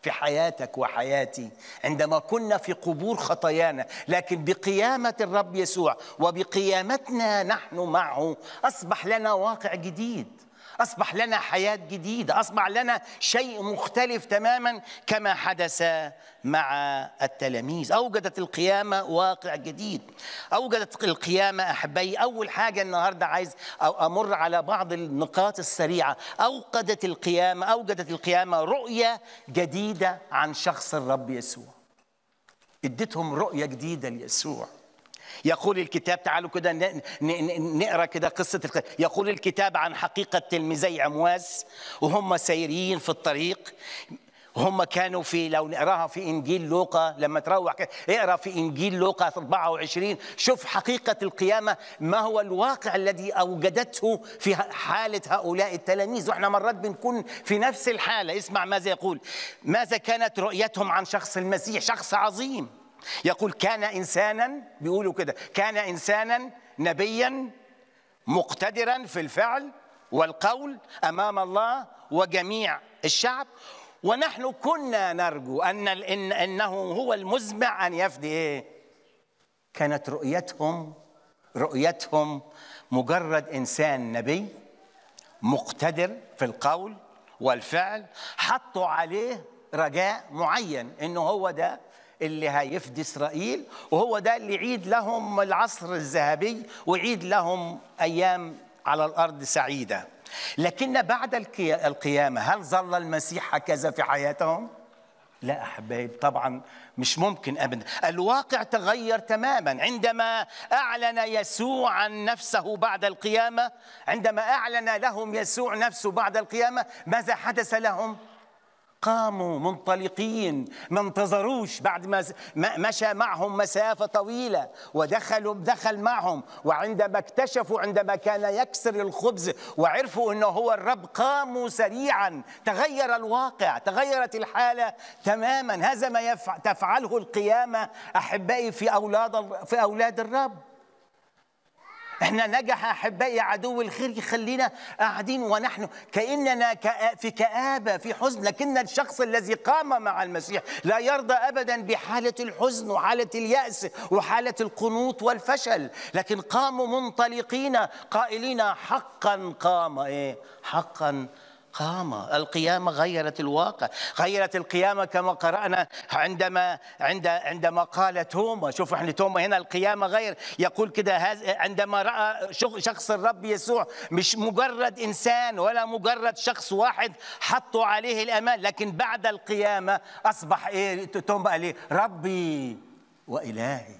في حياتك وحياتي عندما كنا في قبور خطايانا لكن بقيامة الرب يسوع وبقيامتنا نحن معه أصبح لنا واقع جديد أصبح لنا حياة جديدة أصبح لنا شيء مختلف تماما كما حدث مع التلاميذ أوجدت القيامة واقع جديد أوجدت القيامة أحبائي أول حاجة النهاردة عايز أو أمر على بعض النقاط السريعة أوجدت القيامة أوجدت القيامة رؤية جديدة عن شخص الرب يسوع اديتهم رؤية جديدة ليسوع يقول الكتاب تعالوا كده ن- ن- نقرا كده قصه الق- يقول الكتاب عن حقيقه تلميذي عمواس وهم سيرين في الطريق هم كانوا في لو نقراها في انجيل لوقا لما تروح كده اقرا في انجيل لوقا 24 شوف حقيقه القيامه ما هو الواقع الذي اوجدته في حاله هؤلاء التلاميذ واحنا مرات بنكون في نفس الحاله اسمع ماذا يقول ماذا كانت رؤيتهم عن شخص المسيح شخص عظيم يقول كان انسانا بيقولوا كده كان انسانا نبيا مقتدرا في الفعل والقول امام الله وجميع الشعب ونحن كنا نرجو ان إن انه هو المزمع ان يفدي ايه كانت رؤيتهم رؤيتهم مجرد انسان نبي مقتدر في القول والفعل حطوا عليه رجاء معين انه هو ده اللي هيفدي اسرائيل وهو ده اللي يعيد لهم العصر الذهبي ويعيد لهم ايام على الارض سعيده لكن بعد القي- القيامه هل ظل المسيح هكذا في حياتهم لا احبائي طبعا مش ممكن ابدا الواقع تغير تماما عندما اعلن يسوع عن نفسه بعد القيامه عندما اعلن لهم يسوع نفسه بعد القيامه ماذا حدث لهم قاموا منطلقين ما انتظروش بعد ما ما- مشى معهم مسافة طويلة ودخلوا دخل معهم وعندما اكتشفوا عندما كان يكسر الخبز وعرفوا انه هو الرب قاموا سريعا تغير الواقع تغيرت الحالة تماما هذا ما يفع تفعله القيامة احبائي في اولاد في اولاد الرب احنا نجح احبائي عدو الخير يخلينا قاعدين ونحن كاننا كآ- في كابه في حزن لكن الشخص الذي قام مع المسيح لا يرضى ابدا بحاله الحزن وحاله الياس وحاله القنوط والفشل لكن قاموا منطلقين قائلين حقا قام ايه حقا قام القيامة غيرت الواقع غيرت القيامة كما قرأنا عندما عند عندما قال توما شوف احنا توما هنا القيامة غير يقول كده هذا عندما رأى شخ- شخص الرب يسوع مش مجرد إنسان ولا مجرد شخص واحد حطوا عليه الأمان لكن بعد القيامة أصبح إيه توما قال إيه ربي وإلهي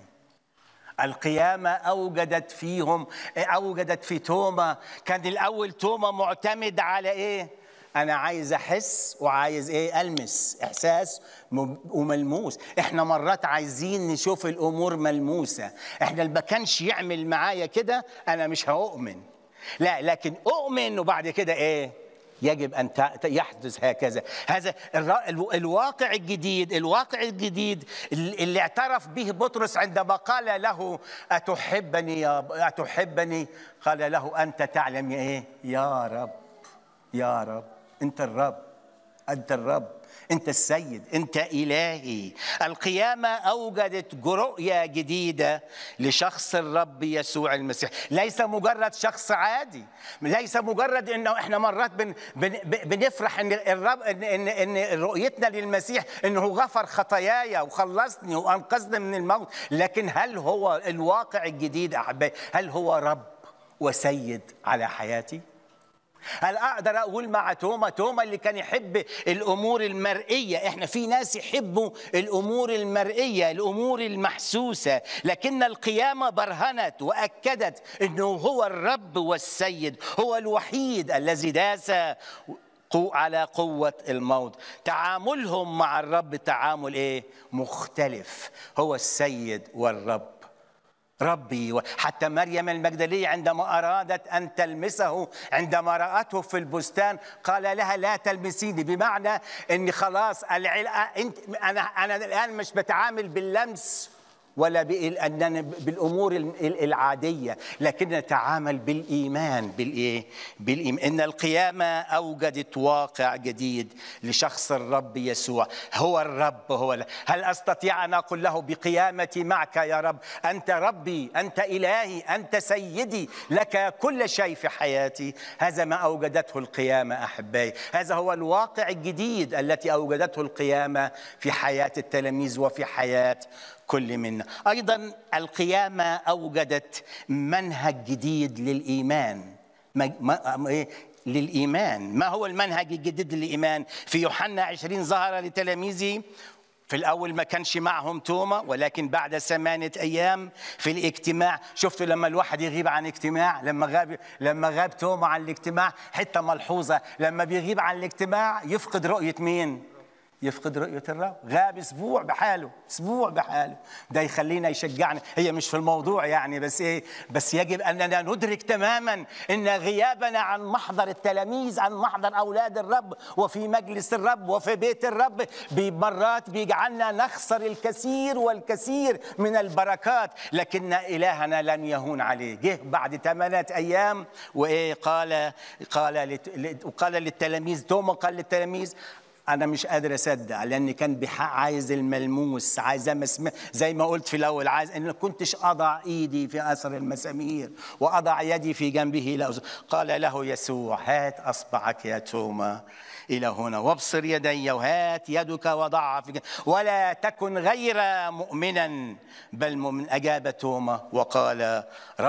القيامة أوجدت فيهم أوجدت في توما كان الأول توما معتمد على إيه؟ أنا عايز أحس وعايز إيه؟ ألمس إحساس م- وملموس إحنا مرات عايزين نشوف الأمور ملموسة إحنا اللي ما كانش يعمل معايا كده أنا مش هؤمن لا لكن أؤمن وبعد كده إيه؟ يجب ان ت- يحدث هكذا هذا الر- الو- الواقع الجديد الواقع الجديد اللي اعترف به بطرس عندما قال له اتحبني يا اتحبني قال له انت تعلم يا ايه يا رب يا رب انت الرب انت الرب انت السيد انت الهي القيامه اوجدت رؤيه جديده لشخص الرب يسوع المسيح ليس مجرد شخص عادي ليس مجرد انه احنا مرات بن بن بنفرح ان الرب ان ان, إن رؤيتنا للمسيح انه غفر خطاياي وخلصني وانقذني من الموت لكن هل هو الواقع الجديد احبائي هل هو رب وسيد على حياتي هل اقدر اقول مع توما توما اللي كان يحب الامور المرئيه احنا في ناس يحبوا الامور المرئيه الامور المحسوسه لكن القيامه برهنت واكدت انه هو الرب والسيد هو الوحيد الذي داس قو- على قوة الموت تعاملهم مع الرب تعامل ايه مختلف هو السيد والرب ربي حتى مريم المجدلية عندما أرادت أن تلمسه عندما رأته في البستان قال لها لا تلمسيني بمعنى أني خلاص العل... انت أنا أنا الآن مش بتعامل باللمس ولا بأننا بالامور ال- ال- العاديه لكن نتعامل بالايمان بالايه بالايمان ان القيامه اوجدت واقع جديد لشخص الرب يسوع هو الرب هو ال- هل استطيع ان اقول له بقيامتي معك يا رب انت ربي انت الهي انت سيدي لك كل شيء في حياتي هذا ما اوجدته القيامه احبائي هذا هو الواقع الجديد التي اوجدته القيامه في حياه التلاميذ وفي حياه كل منا ايضا القيامه اوجدت منهج جديد للايمان ما ما إيه؟ للايمان ما هو المنهج الجديد للايمان في يوحنا 20 ظهر لتلاميذه في الأول ما كانش معهم توما ولكن بعد ثمانية أيام في الاجتماع شفتوا لما الواحد يغيب عن اجتماع لما غاب لما غاب توما عن الاجتماع حتة ملحوظة لما بيغيب عن الاجتماع يفقد رؤية مين؟ يفقد رؤية الرب غاب أسبوع بحاله أسبوع بحاله ده يخلينا يشجعنا هي مش في الموضوع يعني بس إيه بس يجب أننا ندرك تماما أن غيابنا عن محضر التلاميذ عن محضر أولاد الرب وفي مجلس الرب وفي بيت الرب بمرات بيجعلنا نخسر الكثير والكثير من البركات لكن إلهنا لن يهون عليه جه بعد ثمانية أيام وإيه قال قال لت- قال للتلاميذ توما قال للتلاميذ انا مش قادر اصدق لان كان بحق عايز الملموس عايز زي ما سم- زي ما قلت في الاول عايز ان كنتش اضع ايدي في اثر المسامير واضع يدي في جنبه لا أز- قال له يسوع هات اصبعك يا توما الى هنا وابصر يدي وهات يدك وضعها في جنب ولا تكن غير مؤمنا بل مؤمن اجاب توما وقال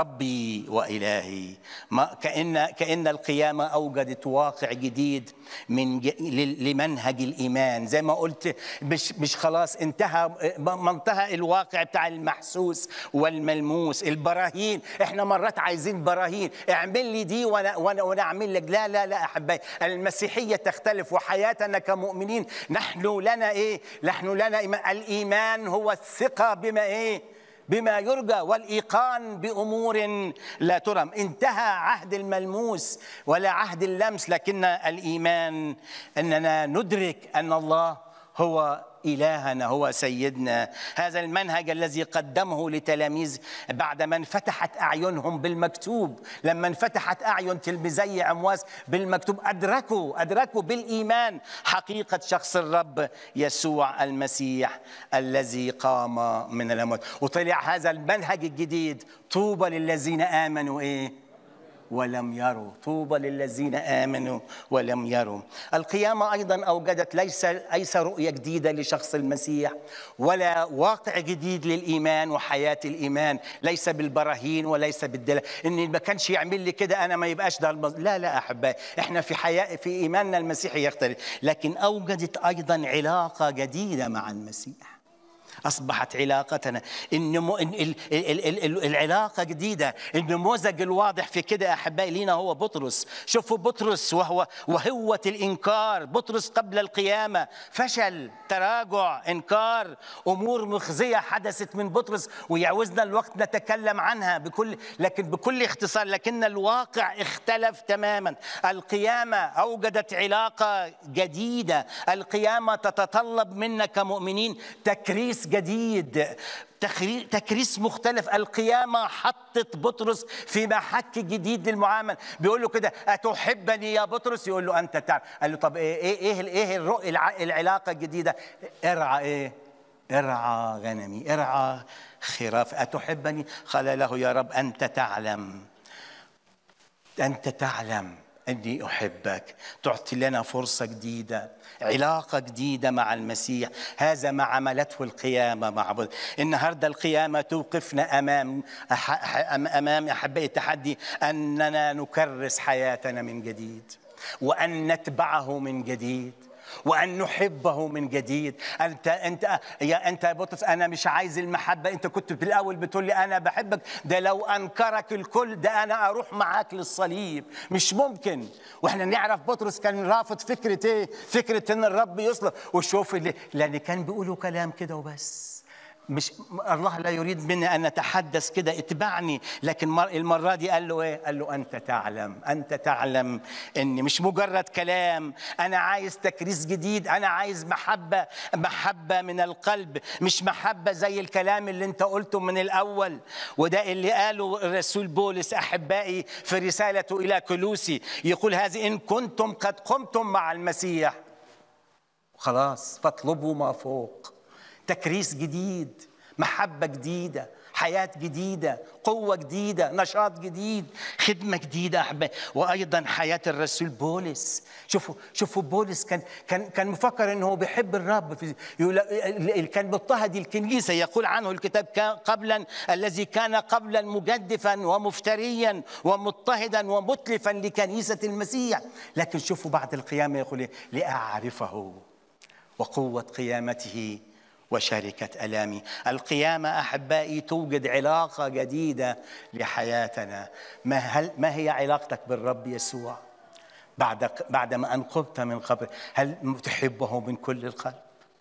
ربي والهي ما كان كان القيامه اوجدت واقع جديد من ج... ل- لمنهج الايمان زي ما قلت مش مش خلاص انتهى ما انتهى الواقع بتاع المحسوس والملموس البراهين احنا مرات عايزين براهين اعمل لي دي وانا وانا, وأنا اعمل لك لا لا لا احبائي المسيحيه تختلف وحياتنا كمؤمنين نحن لنا ايه نحن لنا إيمان. الايمان هو الثقه بما ايه بما يرجى والايقان بامور لا ترم انتهى عهد الملموس ولا عهد اللمس لكن الايمان اننا ندرك ان الله هو إلهنا هو سيدنا هذا المنهج الذي قدمه لتلاميذ بعد ما انفتحت أعينهم بالمكتوب لما انفتحت أعين تلميذي عمواس بالمكتوب أدركوا أدركوا بالإيمان حقيقة شخص الرب يسوع المسيح الذي قام من الأموات وطلع هذا المنهج الجديد طوبى للذين آمنوا إيه ولم يروا طوبى للذين امنوا ولم يروا القيامه ايضا اوجدت ليس ليس رؤيه جديده لشخص المسيح ولا واقع جديد للايمان وحياه الايمان ليس بالبراهين وليس بالدلال ان ما كانش يعمل لي كده انا ما يبقاش ده المز... لا لا احبائي احنا في حياه في ايماننا المسيحي يختلف لكن اوجدت ايضا علاقه جديده مع المسيح اصبحت علاقتنا النمو ال- ال- ال- ال- ال- العلاقه جديده النموذج الواضح في كده يا احبائي لينا هو بطرس شوفوا بطرس وهو وهوه الانكار بطرس قبل القيامه فشل تراجع انكار امور مخزيه حدثت من بطرس ويعوزنا الوقت نتكلم عنها بكل لكن بكل اختصار لكن الواقع اختلف تماما القيامه اوجدت علاقه جديده القيامه تتطلب منا كمؤمنين تكريس جديد تخري- تكريس مختلف القيامة حطت بطرس في محك جديد للمعامل بيقول له كده أتحبني يا بطرس يقول له أنت تعرف قال له طب إيه إيه إيه, إيه الرؤ- الع- العلاقة الجديدة ارعى إيه ارعى غنمي ارعى خراف أتحبني قال له يا رب أنت تعلم أنت تعلم أني أحبك تعطي لنا فرصة جديدة علاقة جديدة مع المسيح هذا ما عملته القيامة مع بطرس النهاردة القيامة توقفنا أمام أح- أح- أمام أحبائي التحدي أننا نكرس حياتنا من جديد وأن نتبعه من جديد وان نحبه من جديد انت انت يا انت يا بطرس انا مش عايز المحبه انت كنت في الاول بتقول لي انا بحبك ده لو انكرك الكل ده انا اروح معاك للصليب مش ممكن واحنا نعرف بطرس كان رافض فكره ايه فكره ان الرب يصلب وشوف اللي لان كان بيقولوا كلام كده وبس مش الله لا يريد منا ان نتحدث كده اتبعني لكن مر- المره دي قال له ايه قال له انت تعلم انت تعلم ان مش مجرد كلام انا عايز تكريس جديد انا عايز محبه محبه من القلب مش محبه زي الكلام اللي انت قلته من الاول وده اللي قاله الرسول بولس احبائي في رسالته الى كلوسي يقول هذه ان كنتم قد قمتم مع المسيح خلاص فاطلبوا ما فوق تكريس جديد محبة جديدة حياة جديدة قوة جديدة نشاط جديد خدمة جديدة أحبائي وأيضا حياة الرسول بولس شوفوا شوفوا بولس كان كان كان مفكر إنه هو بيحب الرب في يقول كان مضطهد الكنيسة يقول عنه الكتاب كان قبلا الذي كان قبلا مجدفا ومفتريا ومضطهدا ومتلفا لكنيسة المسيح لكن شوفوا بعد القيامة يقول إيه؟ لأعرفه وقوة قيامته وشركة ألامي القيامة أحبائي توجد علاقة جديدة لحياتنا ما, هل ما هي علاقتك بالرب يسوع بعد بعد ما أنقذت من قبر هل تحبه من كل القلب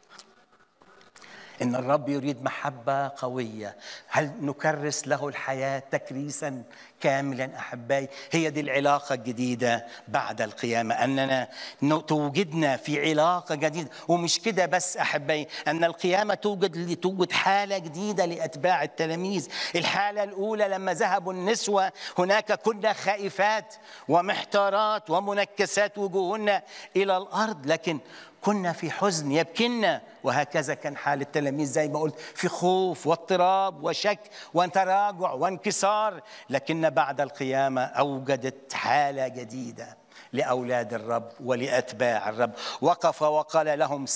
إن الرب يريد محبة قوية هل نكرس له الحياة تكريسا كاملا أحبائي هي دي العلاقة الجديدة بعد القيامة أننا ن- توجدنا في علاقة جديدة ومش كده بس أحبائي أن القيامة توجد توجد حالة جديدة لأتباع التلاميذ الحالة الأولى لما ذهبوا النسوة هناك كنا خائفات ومحتارات ومنكسات وجوهنا إلى الأرض لكن كنا في حزن يبكنا وهكذا كان حال التلاميذ زي ما قلت في خوف واضطراب وشك وتراجع وانكسار لكن بعد القيامة أوجدت حالة جديدة لأولاد الرب ولأتباع الرب وقف وقال لهم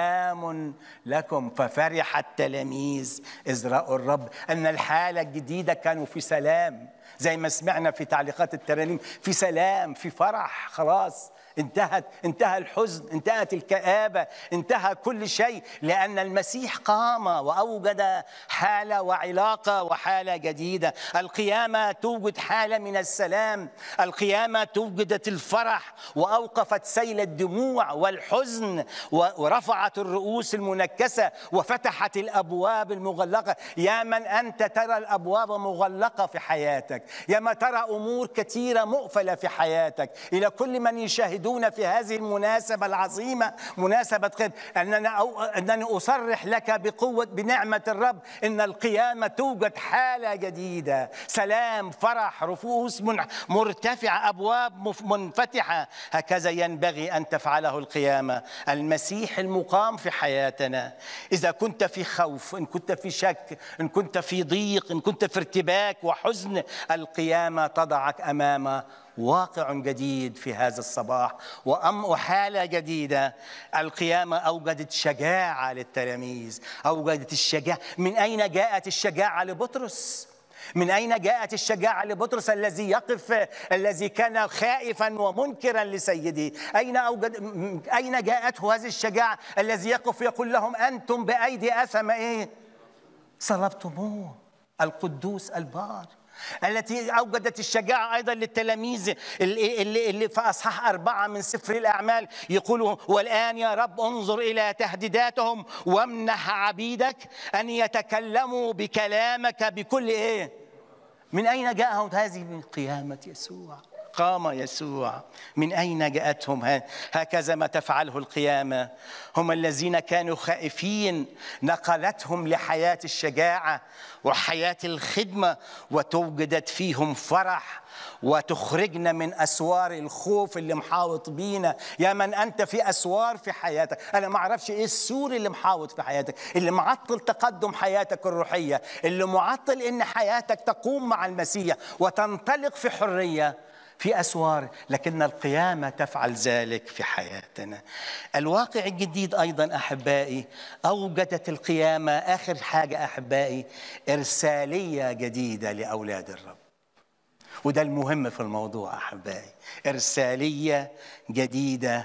سلام لكم ففرح التلاميذ إذ رأوا الرب أن الحالة الجديدة كانوا في سلام زي ما سمعنا في تعليقات الترانيم في سلام في فرح خلاص انتهت انتهى الحزن انتهت الكآبة انتهى كل شيء لأن المسيح قام وأوجد حالة وعلاقة وحالة جديدة القيامة توجد حالة من السلام القيامة توجدت الفرح وأوقفت سيل الدموع والحزن و- ورفعت الرؤوس المنكسة وفتحت الأبواب المغلقة يا من أنت ترى الأبواب مغلقة في حياتك يا ما ترى أمور كثيرة مقفلة في حياتك إلى كل من يشاهدون في هذه المناسبة العظيمة مناسبة خير أننا أو أنني أصرح لك بقوة بنعمة الرب إن القيامة توجد حالة جديدة سلام فرح رفوس من- مرتفعة أبواب مف- منفتحة هكذا ينبغي أن تفعله القيامة المسيح المقام في حياتنا إذا كنت في خوف إن كنت في شك إن كنت في ضيق إن كنت في ارتباك وحزن القيامة تضعك أمام واقع جديد في هذا الصباح وأم وحالة جديدة القيامة أوجدت شجاعة للتلاميذ أوجدت الشجاعة من أين جاءت الشجاعة لبطرس؟ من أين جاءت الشجاعة لبطرس الذي يقف الذي كان خائفا ومنكرا لسيده أين أوجد م- أين جاءته هذه الشجاعة الذي يقف يقول لهم أنتم بأيدي أثم إيه صلبتموه القدوس البار التي أوجدت الشجاعة أيضا للتلاميذ اللي, اللي, اللي في أصحاح أربعة من سفر الأعمال يقولوا والآن يا رب انظر إلى تهديداتهم وامنح عبيدك أن يتكلموا بكلامك بكل إيه من أين جاءهم هذه من قيامة يسوع قام يسوع من أين جاءتهم ه- هكذا ما تفعله القيامة هم الذين كانوا خائفين نقلتهم لحياة الشجاعة وحياة الخدمة وتوجدت فيهم فرح وتخرجنا من أسوار الخوف اللي محاوط بينا يا من أنت في أسوار في حياتك أنا ما أعرفش إيه السور اللي محاوط في حياتك اللي معطل تقدم حياتك الروحية اللي معطل إن حياتك تقوم مع المسيح وتنطلق في حرية في أسوار لكن القيامة تفعل ذلك في حياتنا الواقع الجديد أيضا أحبائي أوجدت القيامة آخر حاجة أحبائي إرسالية جديدة لأولاد الرب وده المهم في الموضوع احبائي ارساليه جديده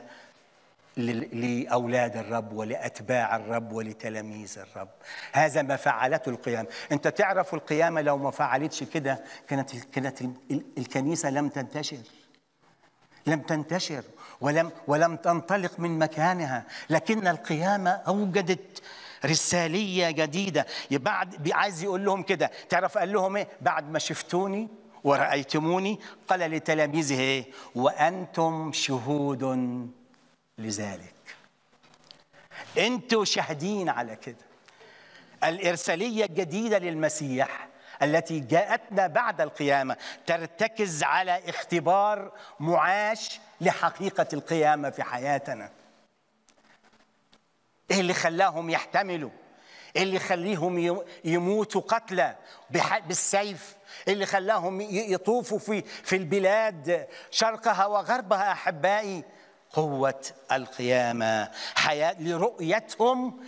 ل- لاولاد الرب ولاتباع الرب ولتلاميذ الرب هذا ما فعلته القيامه انت تعرف القيامه لو ما فعلتش كده كانت كانت ال- ال- الكنيسه لم تنتشر لم تنتشر ولم ولم تنطلق من مكانها لكن القيامه اوجدت رساليه جديده بعد عايز يقول لهم كده تعرف قال لهم ايه بعد ما شفتوني ورأيتموني قال لتلاميذه ايه وأنتم شهود لذلك انتوا شاهدين على كده الإرسالية الجديدة للمسيح التي جاءتنا بعد القيامة ترتكز على اختبار معاش لحقيقة القيامة في حياتنا ايه اللي خلاهم يحتملوا ايه اللي يخليهم يموتوا قتلى بالسيف إيه اللي خلاهم يطوفوا في في البلاد شرقها وغربها احبائي قوه القيامه حياه لرؤيتهم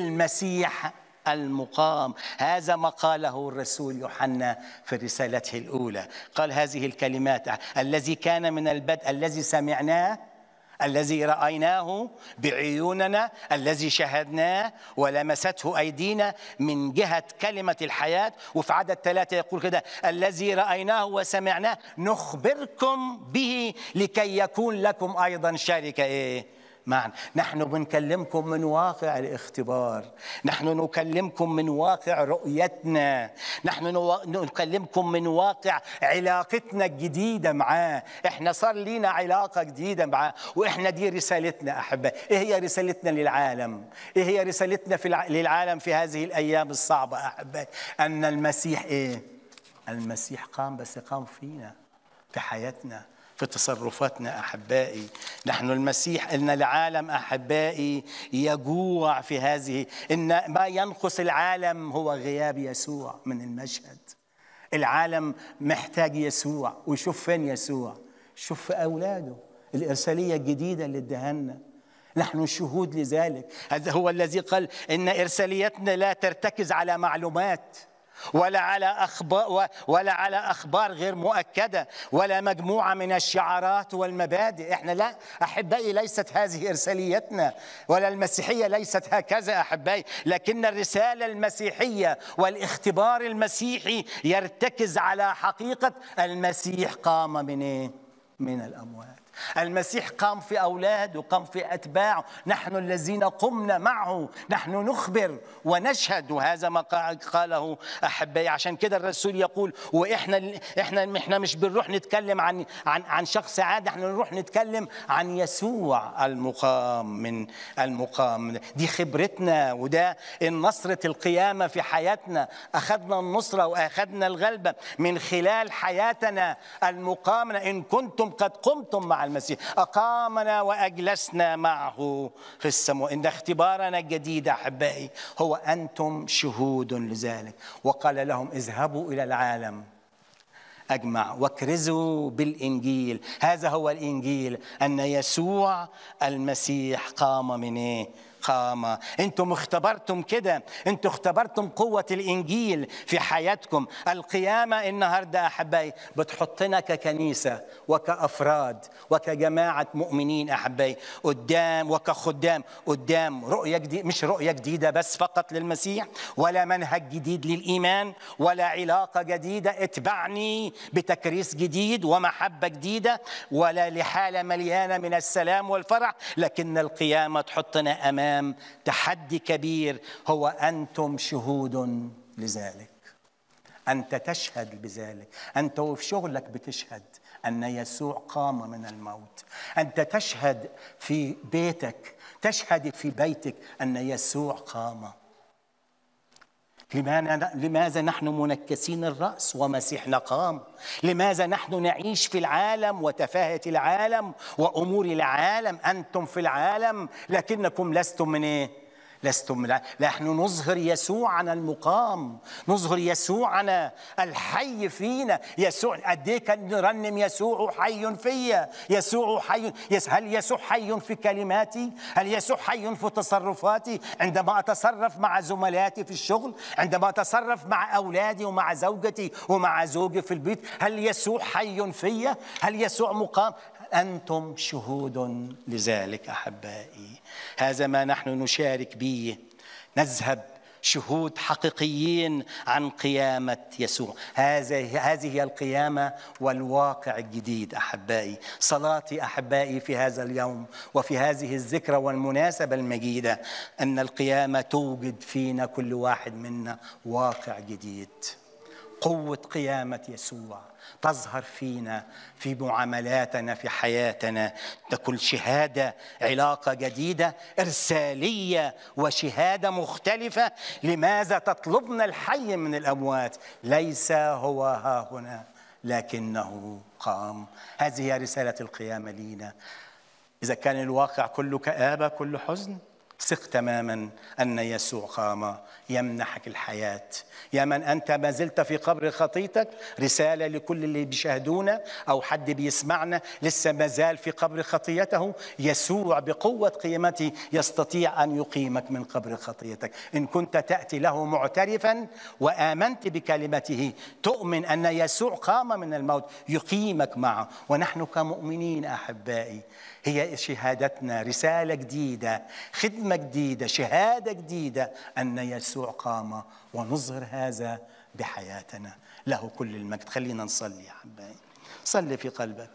للمسيح المقام هذا ما قاله الرسول يوحنا في رسالته الاولى قال هذه الكلمات الذي كان من البدء الذي سمعناه الذي رايناه بعيوننا الذي شاهدناه ولمسته ايدينا من جهه كلمه الحياه وفي عدد ثلاثه يقول كده الذي رايناه وسمعناه نخبركم به لكي يكون لكم ايضا شركه ايه معنا نحن بنكلمكم من واقع الاختبار نحن نكلمكم من واقع رؤيتنا نحن نكلمكم من واقع علاقتنا الجديدة معاه احنا صار لينا علاقة جديدة معاه واحنا دي رسالتنا أحبائي ايه هي رسالتنا للعالم ايه هي رسالتنا في الع... للعالم في هذه الأيام الصعبة أحبائي أن المسيح ايه المسيح قام بس قام فينا في حياتنا في تصرفاتنا احبائي نحن المسيح ان العالم احبائي يجوع في هذه ان ما ينقص العالم هو غياب يسوع من المشهد العالم محتاج يسوع ويشوف فين يسوع شوف في اولاده الارساليه الجديده اللي اداها لنا نحن شهود لذلك هذا هو الذي قال ان ارساليتنا لا ترتكز على معلومات ولا على اخبار ولا على اخبار غير مؤكده ولا مجموعه من الشعارات والمبادئ احنا لا احبائي ليست هذه ارساليتنا ولا المسيحيه ليست هكذا احبائي لكن الرساله المسيحيه والاختبار المسيحي يرتكز على حقيقه المسيح قام من ايه من الاموات المسيح قام في أولاده وقام في أتباعه نحن الذين قمنا معه نحن نخبر ونشهد وهذا ما قاله أحبائي عشان كده الرسول يقول وإحنا إحنا إحنا مش بنروح نتكلم عن عن عن شخص عادي احنا نروح نتكلم عن يسوع المقام من المقام دي خبرتنا وده النصرة القيامة في حياتنا أخذنا النصرة وأخذنا الغلبة من خلال حياتنا المقامة إن كنتم قد قمتم مع المسيح أقامنا وأجلسنا معه في السماء إن اختبارنا الجديد أحبائي هو أنتم شهود لذلك وقال لهم اذهبوا إلى العالم أجمع واكرزوا بالإنجيل هذا هو الإنجيل أن يسوع المسيح قام من إيه؟ قام انتم اختبرتم كده انتم اختبرتم قوة الإنجيل في حياتكم القيامة النهاردة أحبائي بتحطنا ككنيسة وكأفراد وكجماعة مؤمنين أحبائي قدام وكخدام قدام رؤية جديدة مش رؤية جديدة بس فقط للمسيح ولا منهج جديد للإيمان ولا علاقة جديدة اتبعني بتكريس جديد ومحبة جديدة ولا لحالة مليانة من السلام والفرح لكن القيامة تحطنا أمام امام تحدي كبير هو انتم شهود لذلك انت تشهد بذلك انت وفي شغلك بتشهد ان يسوع قام من الموت انت تشهد في بيتك تشهد في بيتك ان يسوع قام لماذا نحن منكسين الراس ومسيحنا قام لماذا نحن نعيش في العالم وتفاهه العالم وامور العالم انتم في العالم لكنكم لستم من ايه لستم لا نحن نظهر يسوعنا المقام نظهر يسوعنا الحي فينا يسوع قد ايه كان نرنم يسوع حي فيا يسوع حي يس هل يسوع حي في كلماتي هل يسوع حي في تصرفاتي عندما اتصرف مع زملائي في الشغل عندما اتصرف مع اولادي ومع زوجتي ومع زوجي في البيت هل يسوع حي فيا هل يسوع مقام انتم شهود لذلك احبائي هذا ما نحن نشارك به نذهب شهود حقيقيين عن قيامة يسوع هذه هذه هي القيامة والواقع الجديد أحبائي صلاتي أحبائي في هذا اليوم وفي هذه الذكرى والمناسبة المجيدة أن القيامة توجد فينا كل واحد منا واقع جديد قوة قيامة يسوع تظهر فينا في معاملاتنا في حياتنا تكون شهادة علاقة جديدة إرسالية وشهادة مختلفة لماذا تطلبنا الحي من الأموات ليس هو ها هنا لكنه قام هذه هي رسالة القيامة لينا إذا كان الواقع كله كآبة كله حزن ثق تماما ان يسوع قام يمنحك الحياه يا من انت ما زلت في قبر خطيتك رساله لكل اللي بيشاهدونا او حد بيسمعنا لسه ما زال في قبر خطيته يسوع بقوه قيمته يستطيع ان يقيمك من قبر خطيتك ان كنت تاتي له معترفا وامنت بكلمته تؤمن ان يسوع قام من الموت يقيمك معه ونحن كمؤمنين احبائي هي شهادتنا رساله جديده خدمه جديده شهاده جديده ان يسوع قام ونظهر هذا بحياتنا له كل المجد خلينا نصلي يا حبايبي صلي في قلبك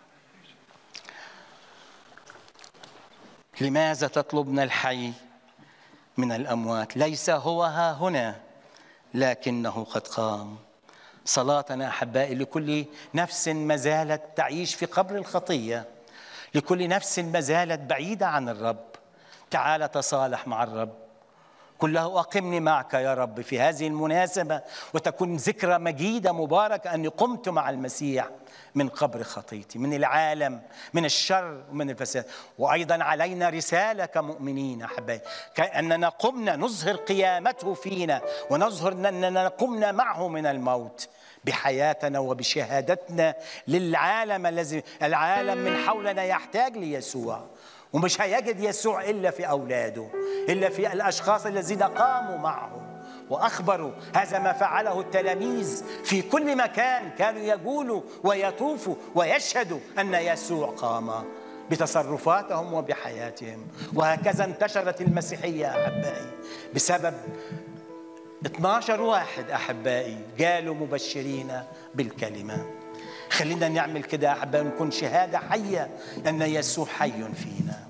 لماذا تطلبنا الحي من الاموات ليس هو ها هنا لكنه قد قام صلاتنا احبائي لكل نفس ما زالت تعيش في قبر الخطيه لكل نفس ما زالت بعيده عن الرب تعال تصالح مع الرب قل له أقمني معك يا رب في هذه المناسبة وتكون ذكرى مجيدة مباركة أني قمت مع المسيح من قبر خطيتي من العالم من الشر ومن الفساد وأيضا علينا رسالة كمؤمنين أحبائي كأننا قمنا نظهر قيامته فينا ونظهر أننا قمنا معه من الموت بحياتنا وبشهادتنا للعالم الذي العالم من حولنا يحتاج ليسوع ومش هيجد يسوع الا في اولاده الا في الاشخاص الذين قاموا معه واخبروا هذا ما فعله التلاميذ في كل مكان كانوا يقولوا ويطوفوا ويشهدوا ان يسوع قام بتصرفاتهم وبحياتهم وهكذا انتشرت المسيحيه احبائي بسبب 12 واحد احبائي قالوا مبشرين بالكلمه خلينا نعمل كده احبائي نكون شهاده حيه ان يسوع حي فينا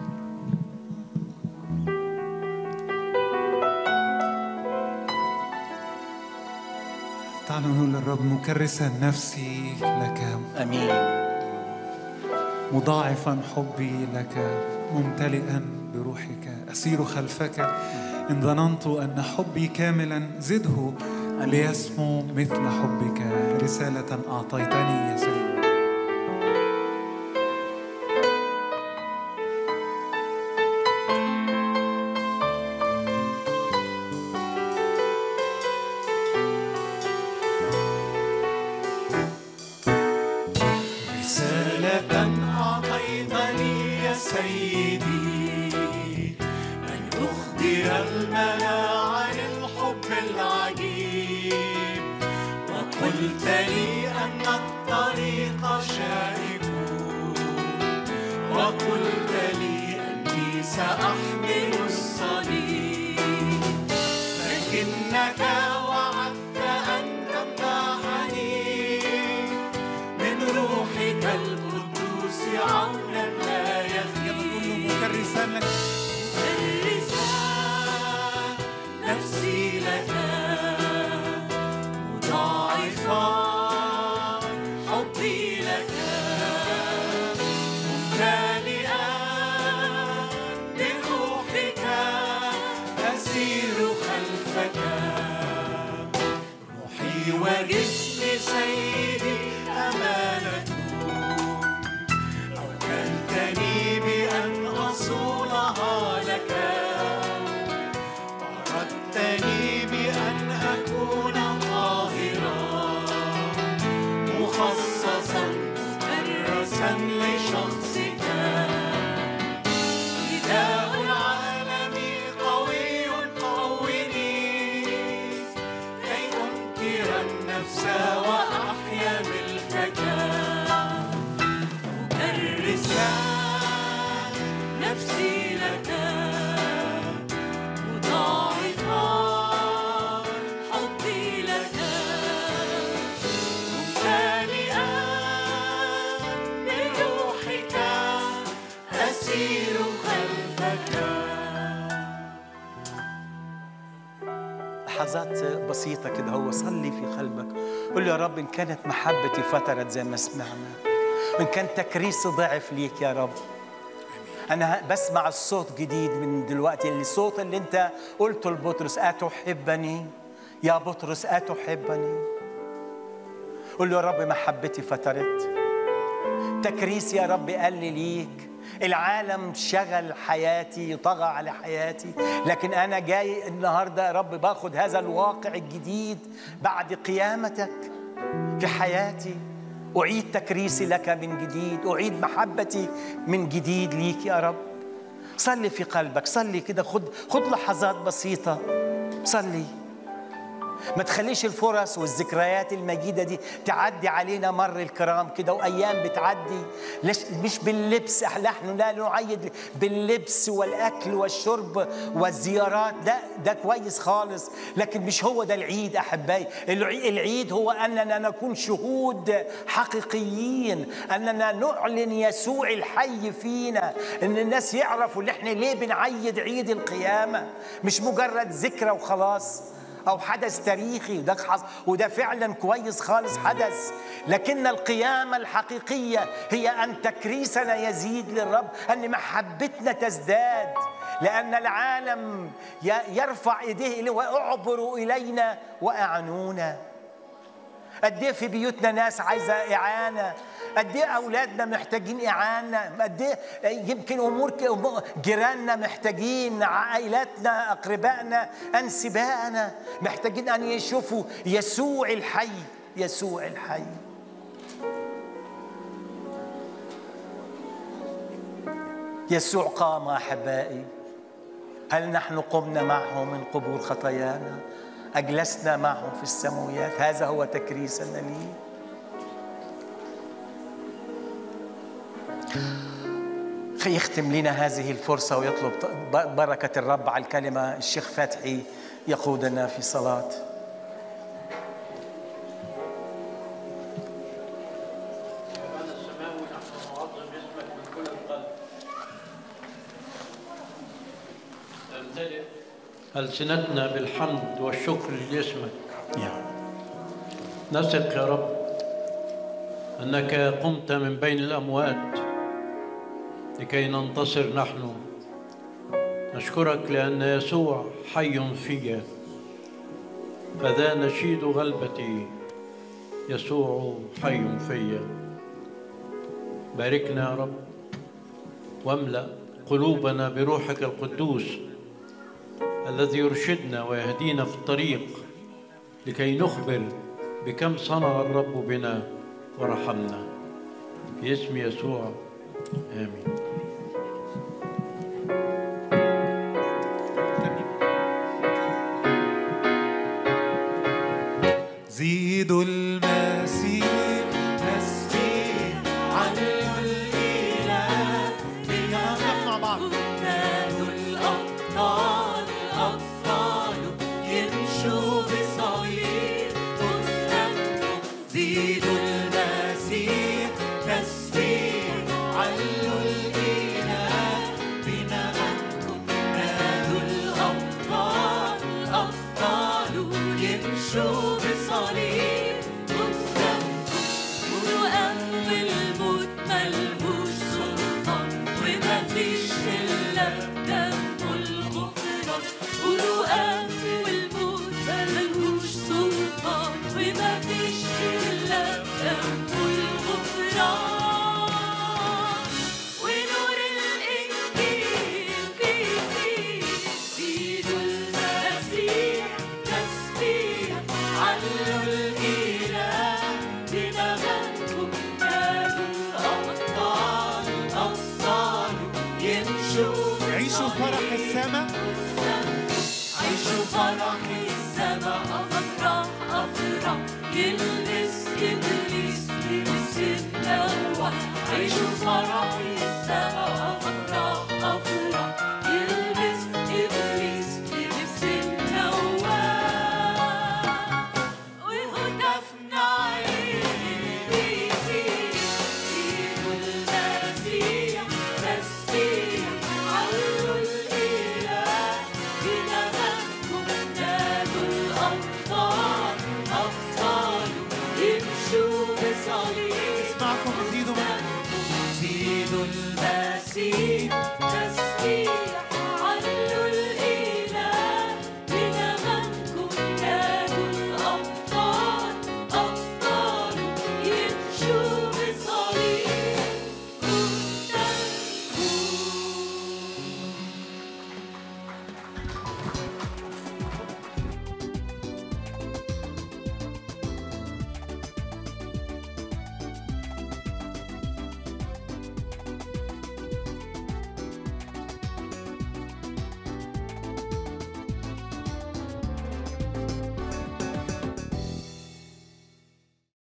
تعالوا نقول للرب مكرسا نفسي لك امين مضاعفا حبي لك ممتلئا بروحك أسير خلفك إن ظننت أن حبي كاملا زده ليسمو مثل حبك رسالة أعطيتني يا سيد رسالة أعطيتني يا سيدي أن أخبر الملا عن الحب العجيب وقلت لي أن الطريق شائك وقلت لي أني سأحمل الصليب لكنك وعدت أن تمنحني من روحك القدوس عونا لا يغيب مكرسا لك مكرسا نفسي لك مضاعفا حبي لك ممتلئا بروحك لحظات بسيطة كده هو صلي في قلبك قل له يا رب إن كانت محبتي فترت زي ما سمعنا وإن كان تكريسي ضعف ليك يا رب أنا بسمع الصوت جديد من دلوقتي الصوت اللي أنت قلته لبطرس أتحبني يا بطرس أتحبني قل له يا رب محبتي فترت تكريس يا رب قال لي ليك العالم شغل حياتي طغى على حياتي لكن أنا جاي النهاردة يا رب باخد هذا الواقع الجديد بعد قيامتك في حياتي أعيد تكريسي لك من جديد أعيد محبتي من جديد ليك يا رب صلي في قلبك صلي كده خد خد لحظات بسيطة صلي ما تخليش الفرص والذكريات المجيدة دي تعدي علينا مر الكرام كده وأيام بتعدي ليش مش باللبس نحن لا نعيد باللبس والأكل والشرب والزيارات لا ده كويس خالص لكن مش هو ده العيد أحبائي العي- العيد هو أننا نكون شهود حقيقيين أننا نعلن يسوع الحي فينا أن الناس يعرفوا اللي احنا ليه بنعيد عيد القيامة مش مجرد ذكرى وخلاص أو حدث تاريخي وده حص- وده فعلا كويس خالص حدث لكن القيامة الحقيقية هي أن تكريسنا يزيد للرب أن محبتنا تزداد لأن العالم ي- يرفع إيديه إليه وأعبروا إلينا وأعنونا قد ايه في بيوتنا ناس عايزه اعانه قد ايه اولادنا محتاجين اعانه قد ايه يمكن امور ك- أمور- جيراننا محتاجين عائلاتنا اقربائنا انسبائنا محتاجين ان يشوفوا يسوع الحي يسوع الحي يسوع قام احبائي هل نحن قمنا معه من قبور خطايانا أجلسنا معه في السماويات هذا هو تكريسنا ليه يختم لنا هذه الفرصة ويطلب بركة الرب على الكلمة الشيخ فتحي يقودنا في صلاة أبانا السماوي نحن نعظم اسمك من كل القلب تمتلئ ألسنتنا بالحمد والشكر لاسمك نثق يا رب أنك قمت من بين الأموات لكي ننتصر نحن نشكرك لأن يسوع حي فيا فذا نشيد غلبتي يسوع حي فيا باركنا يا رب واملأ قلوبنا بروحك القدوس الذي يرشدنا ويهدينا في الطريق لكي نخبر بكم صنع الرب بنا ورحمنا في اسم يسوع آمين زيدوا المسيح تسبيح علوا الإله بنا مع بعض نادوا الأبطال الأبطال يمشوا بصليب قدامكم زيدوا المسيح تسبيح علوا الإله بنا أنتم نادوا الأبطال الأبطال يمشوا بصليب قدامكم قولوا أم الموت ملهوش سلطان وما فيش إلا دم الغفران قولوا أم الموت ملهوش سلطان وما فيش إلا دم الغفران ونور الإنجيل بيزيد زيدوا المسيح تسبيح علوا الإله بنغمكم نادوا الأبطال الأبطال يمشوا عيشوا فرح السماء عيشوا فرح السماء أفراح أفراح يلبس إبليس لبس النوى عيشوا فرح السماء أفراح أفراح يلبس إبليس لبس النوى وهتافنا عليه بيزيد إيده المسيح تسبيح علوا الإله بنغمكم نادوا الصليب اسمعكم زيدوا من زيد المسيح تسبيح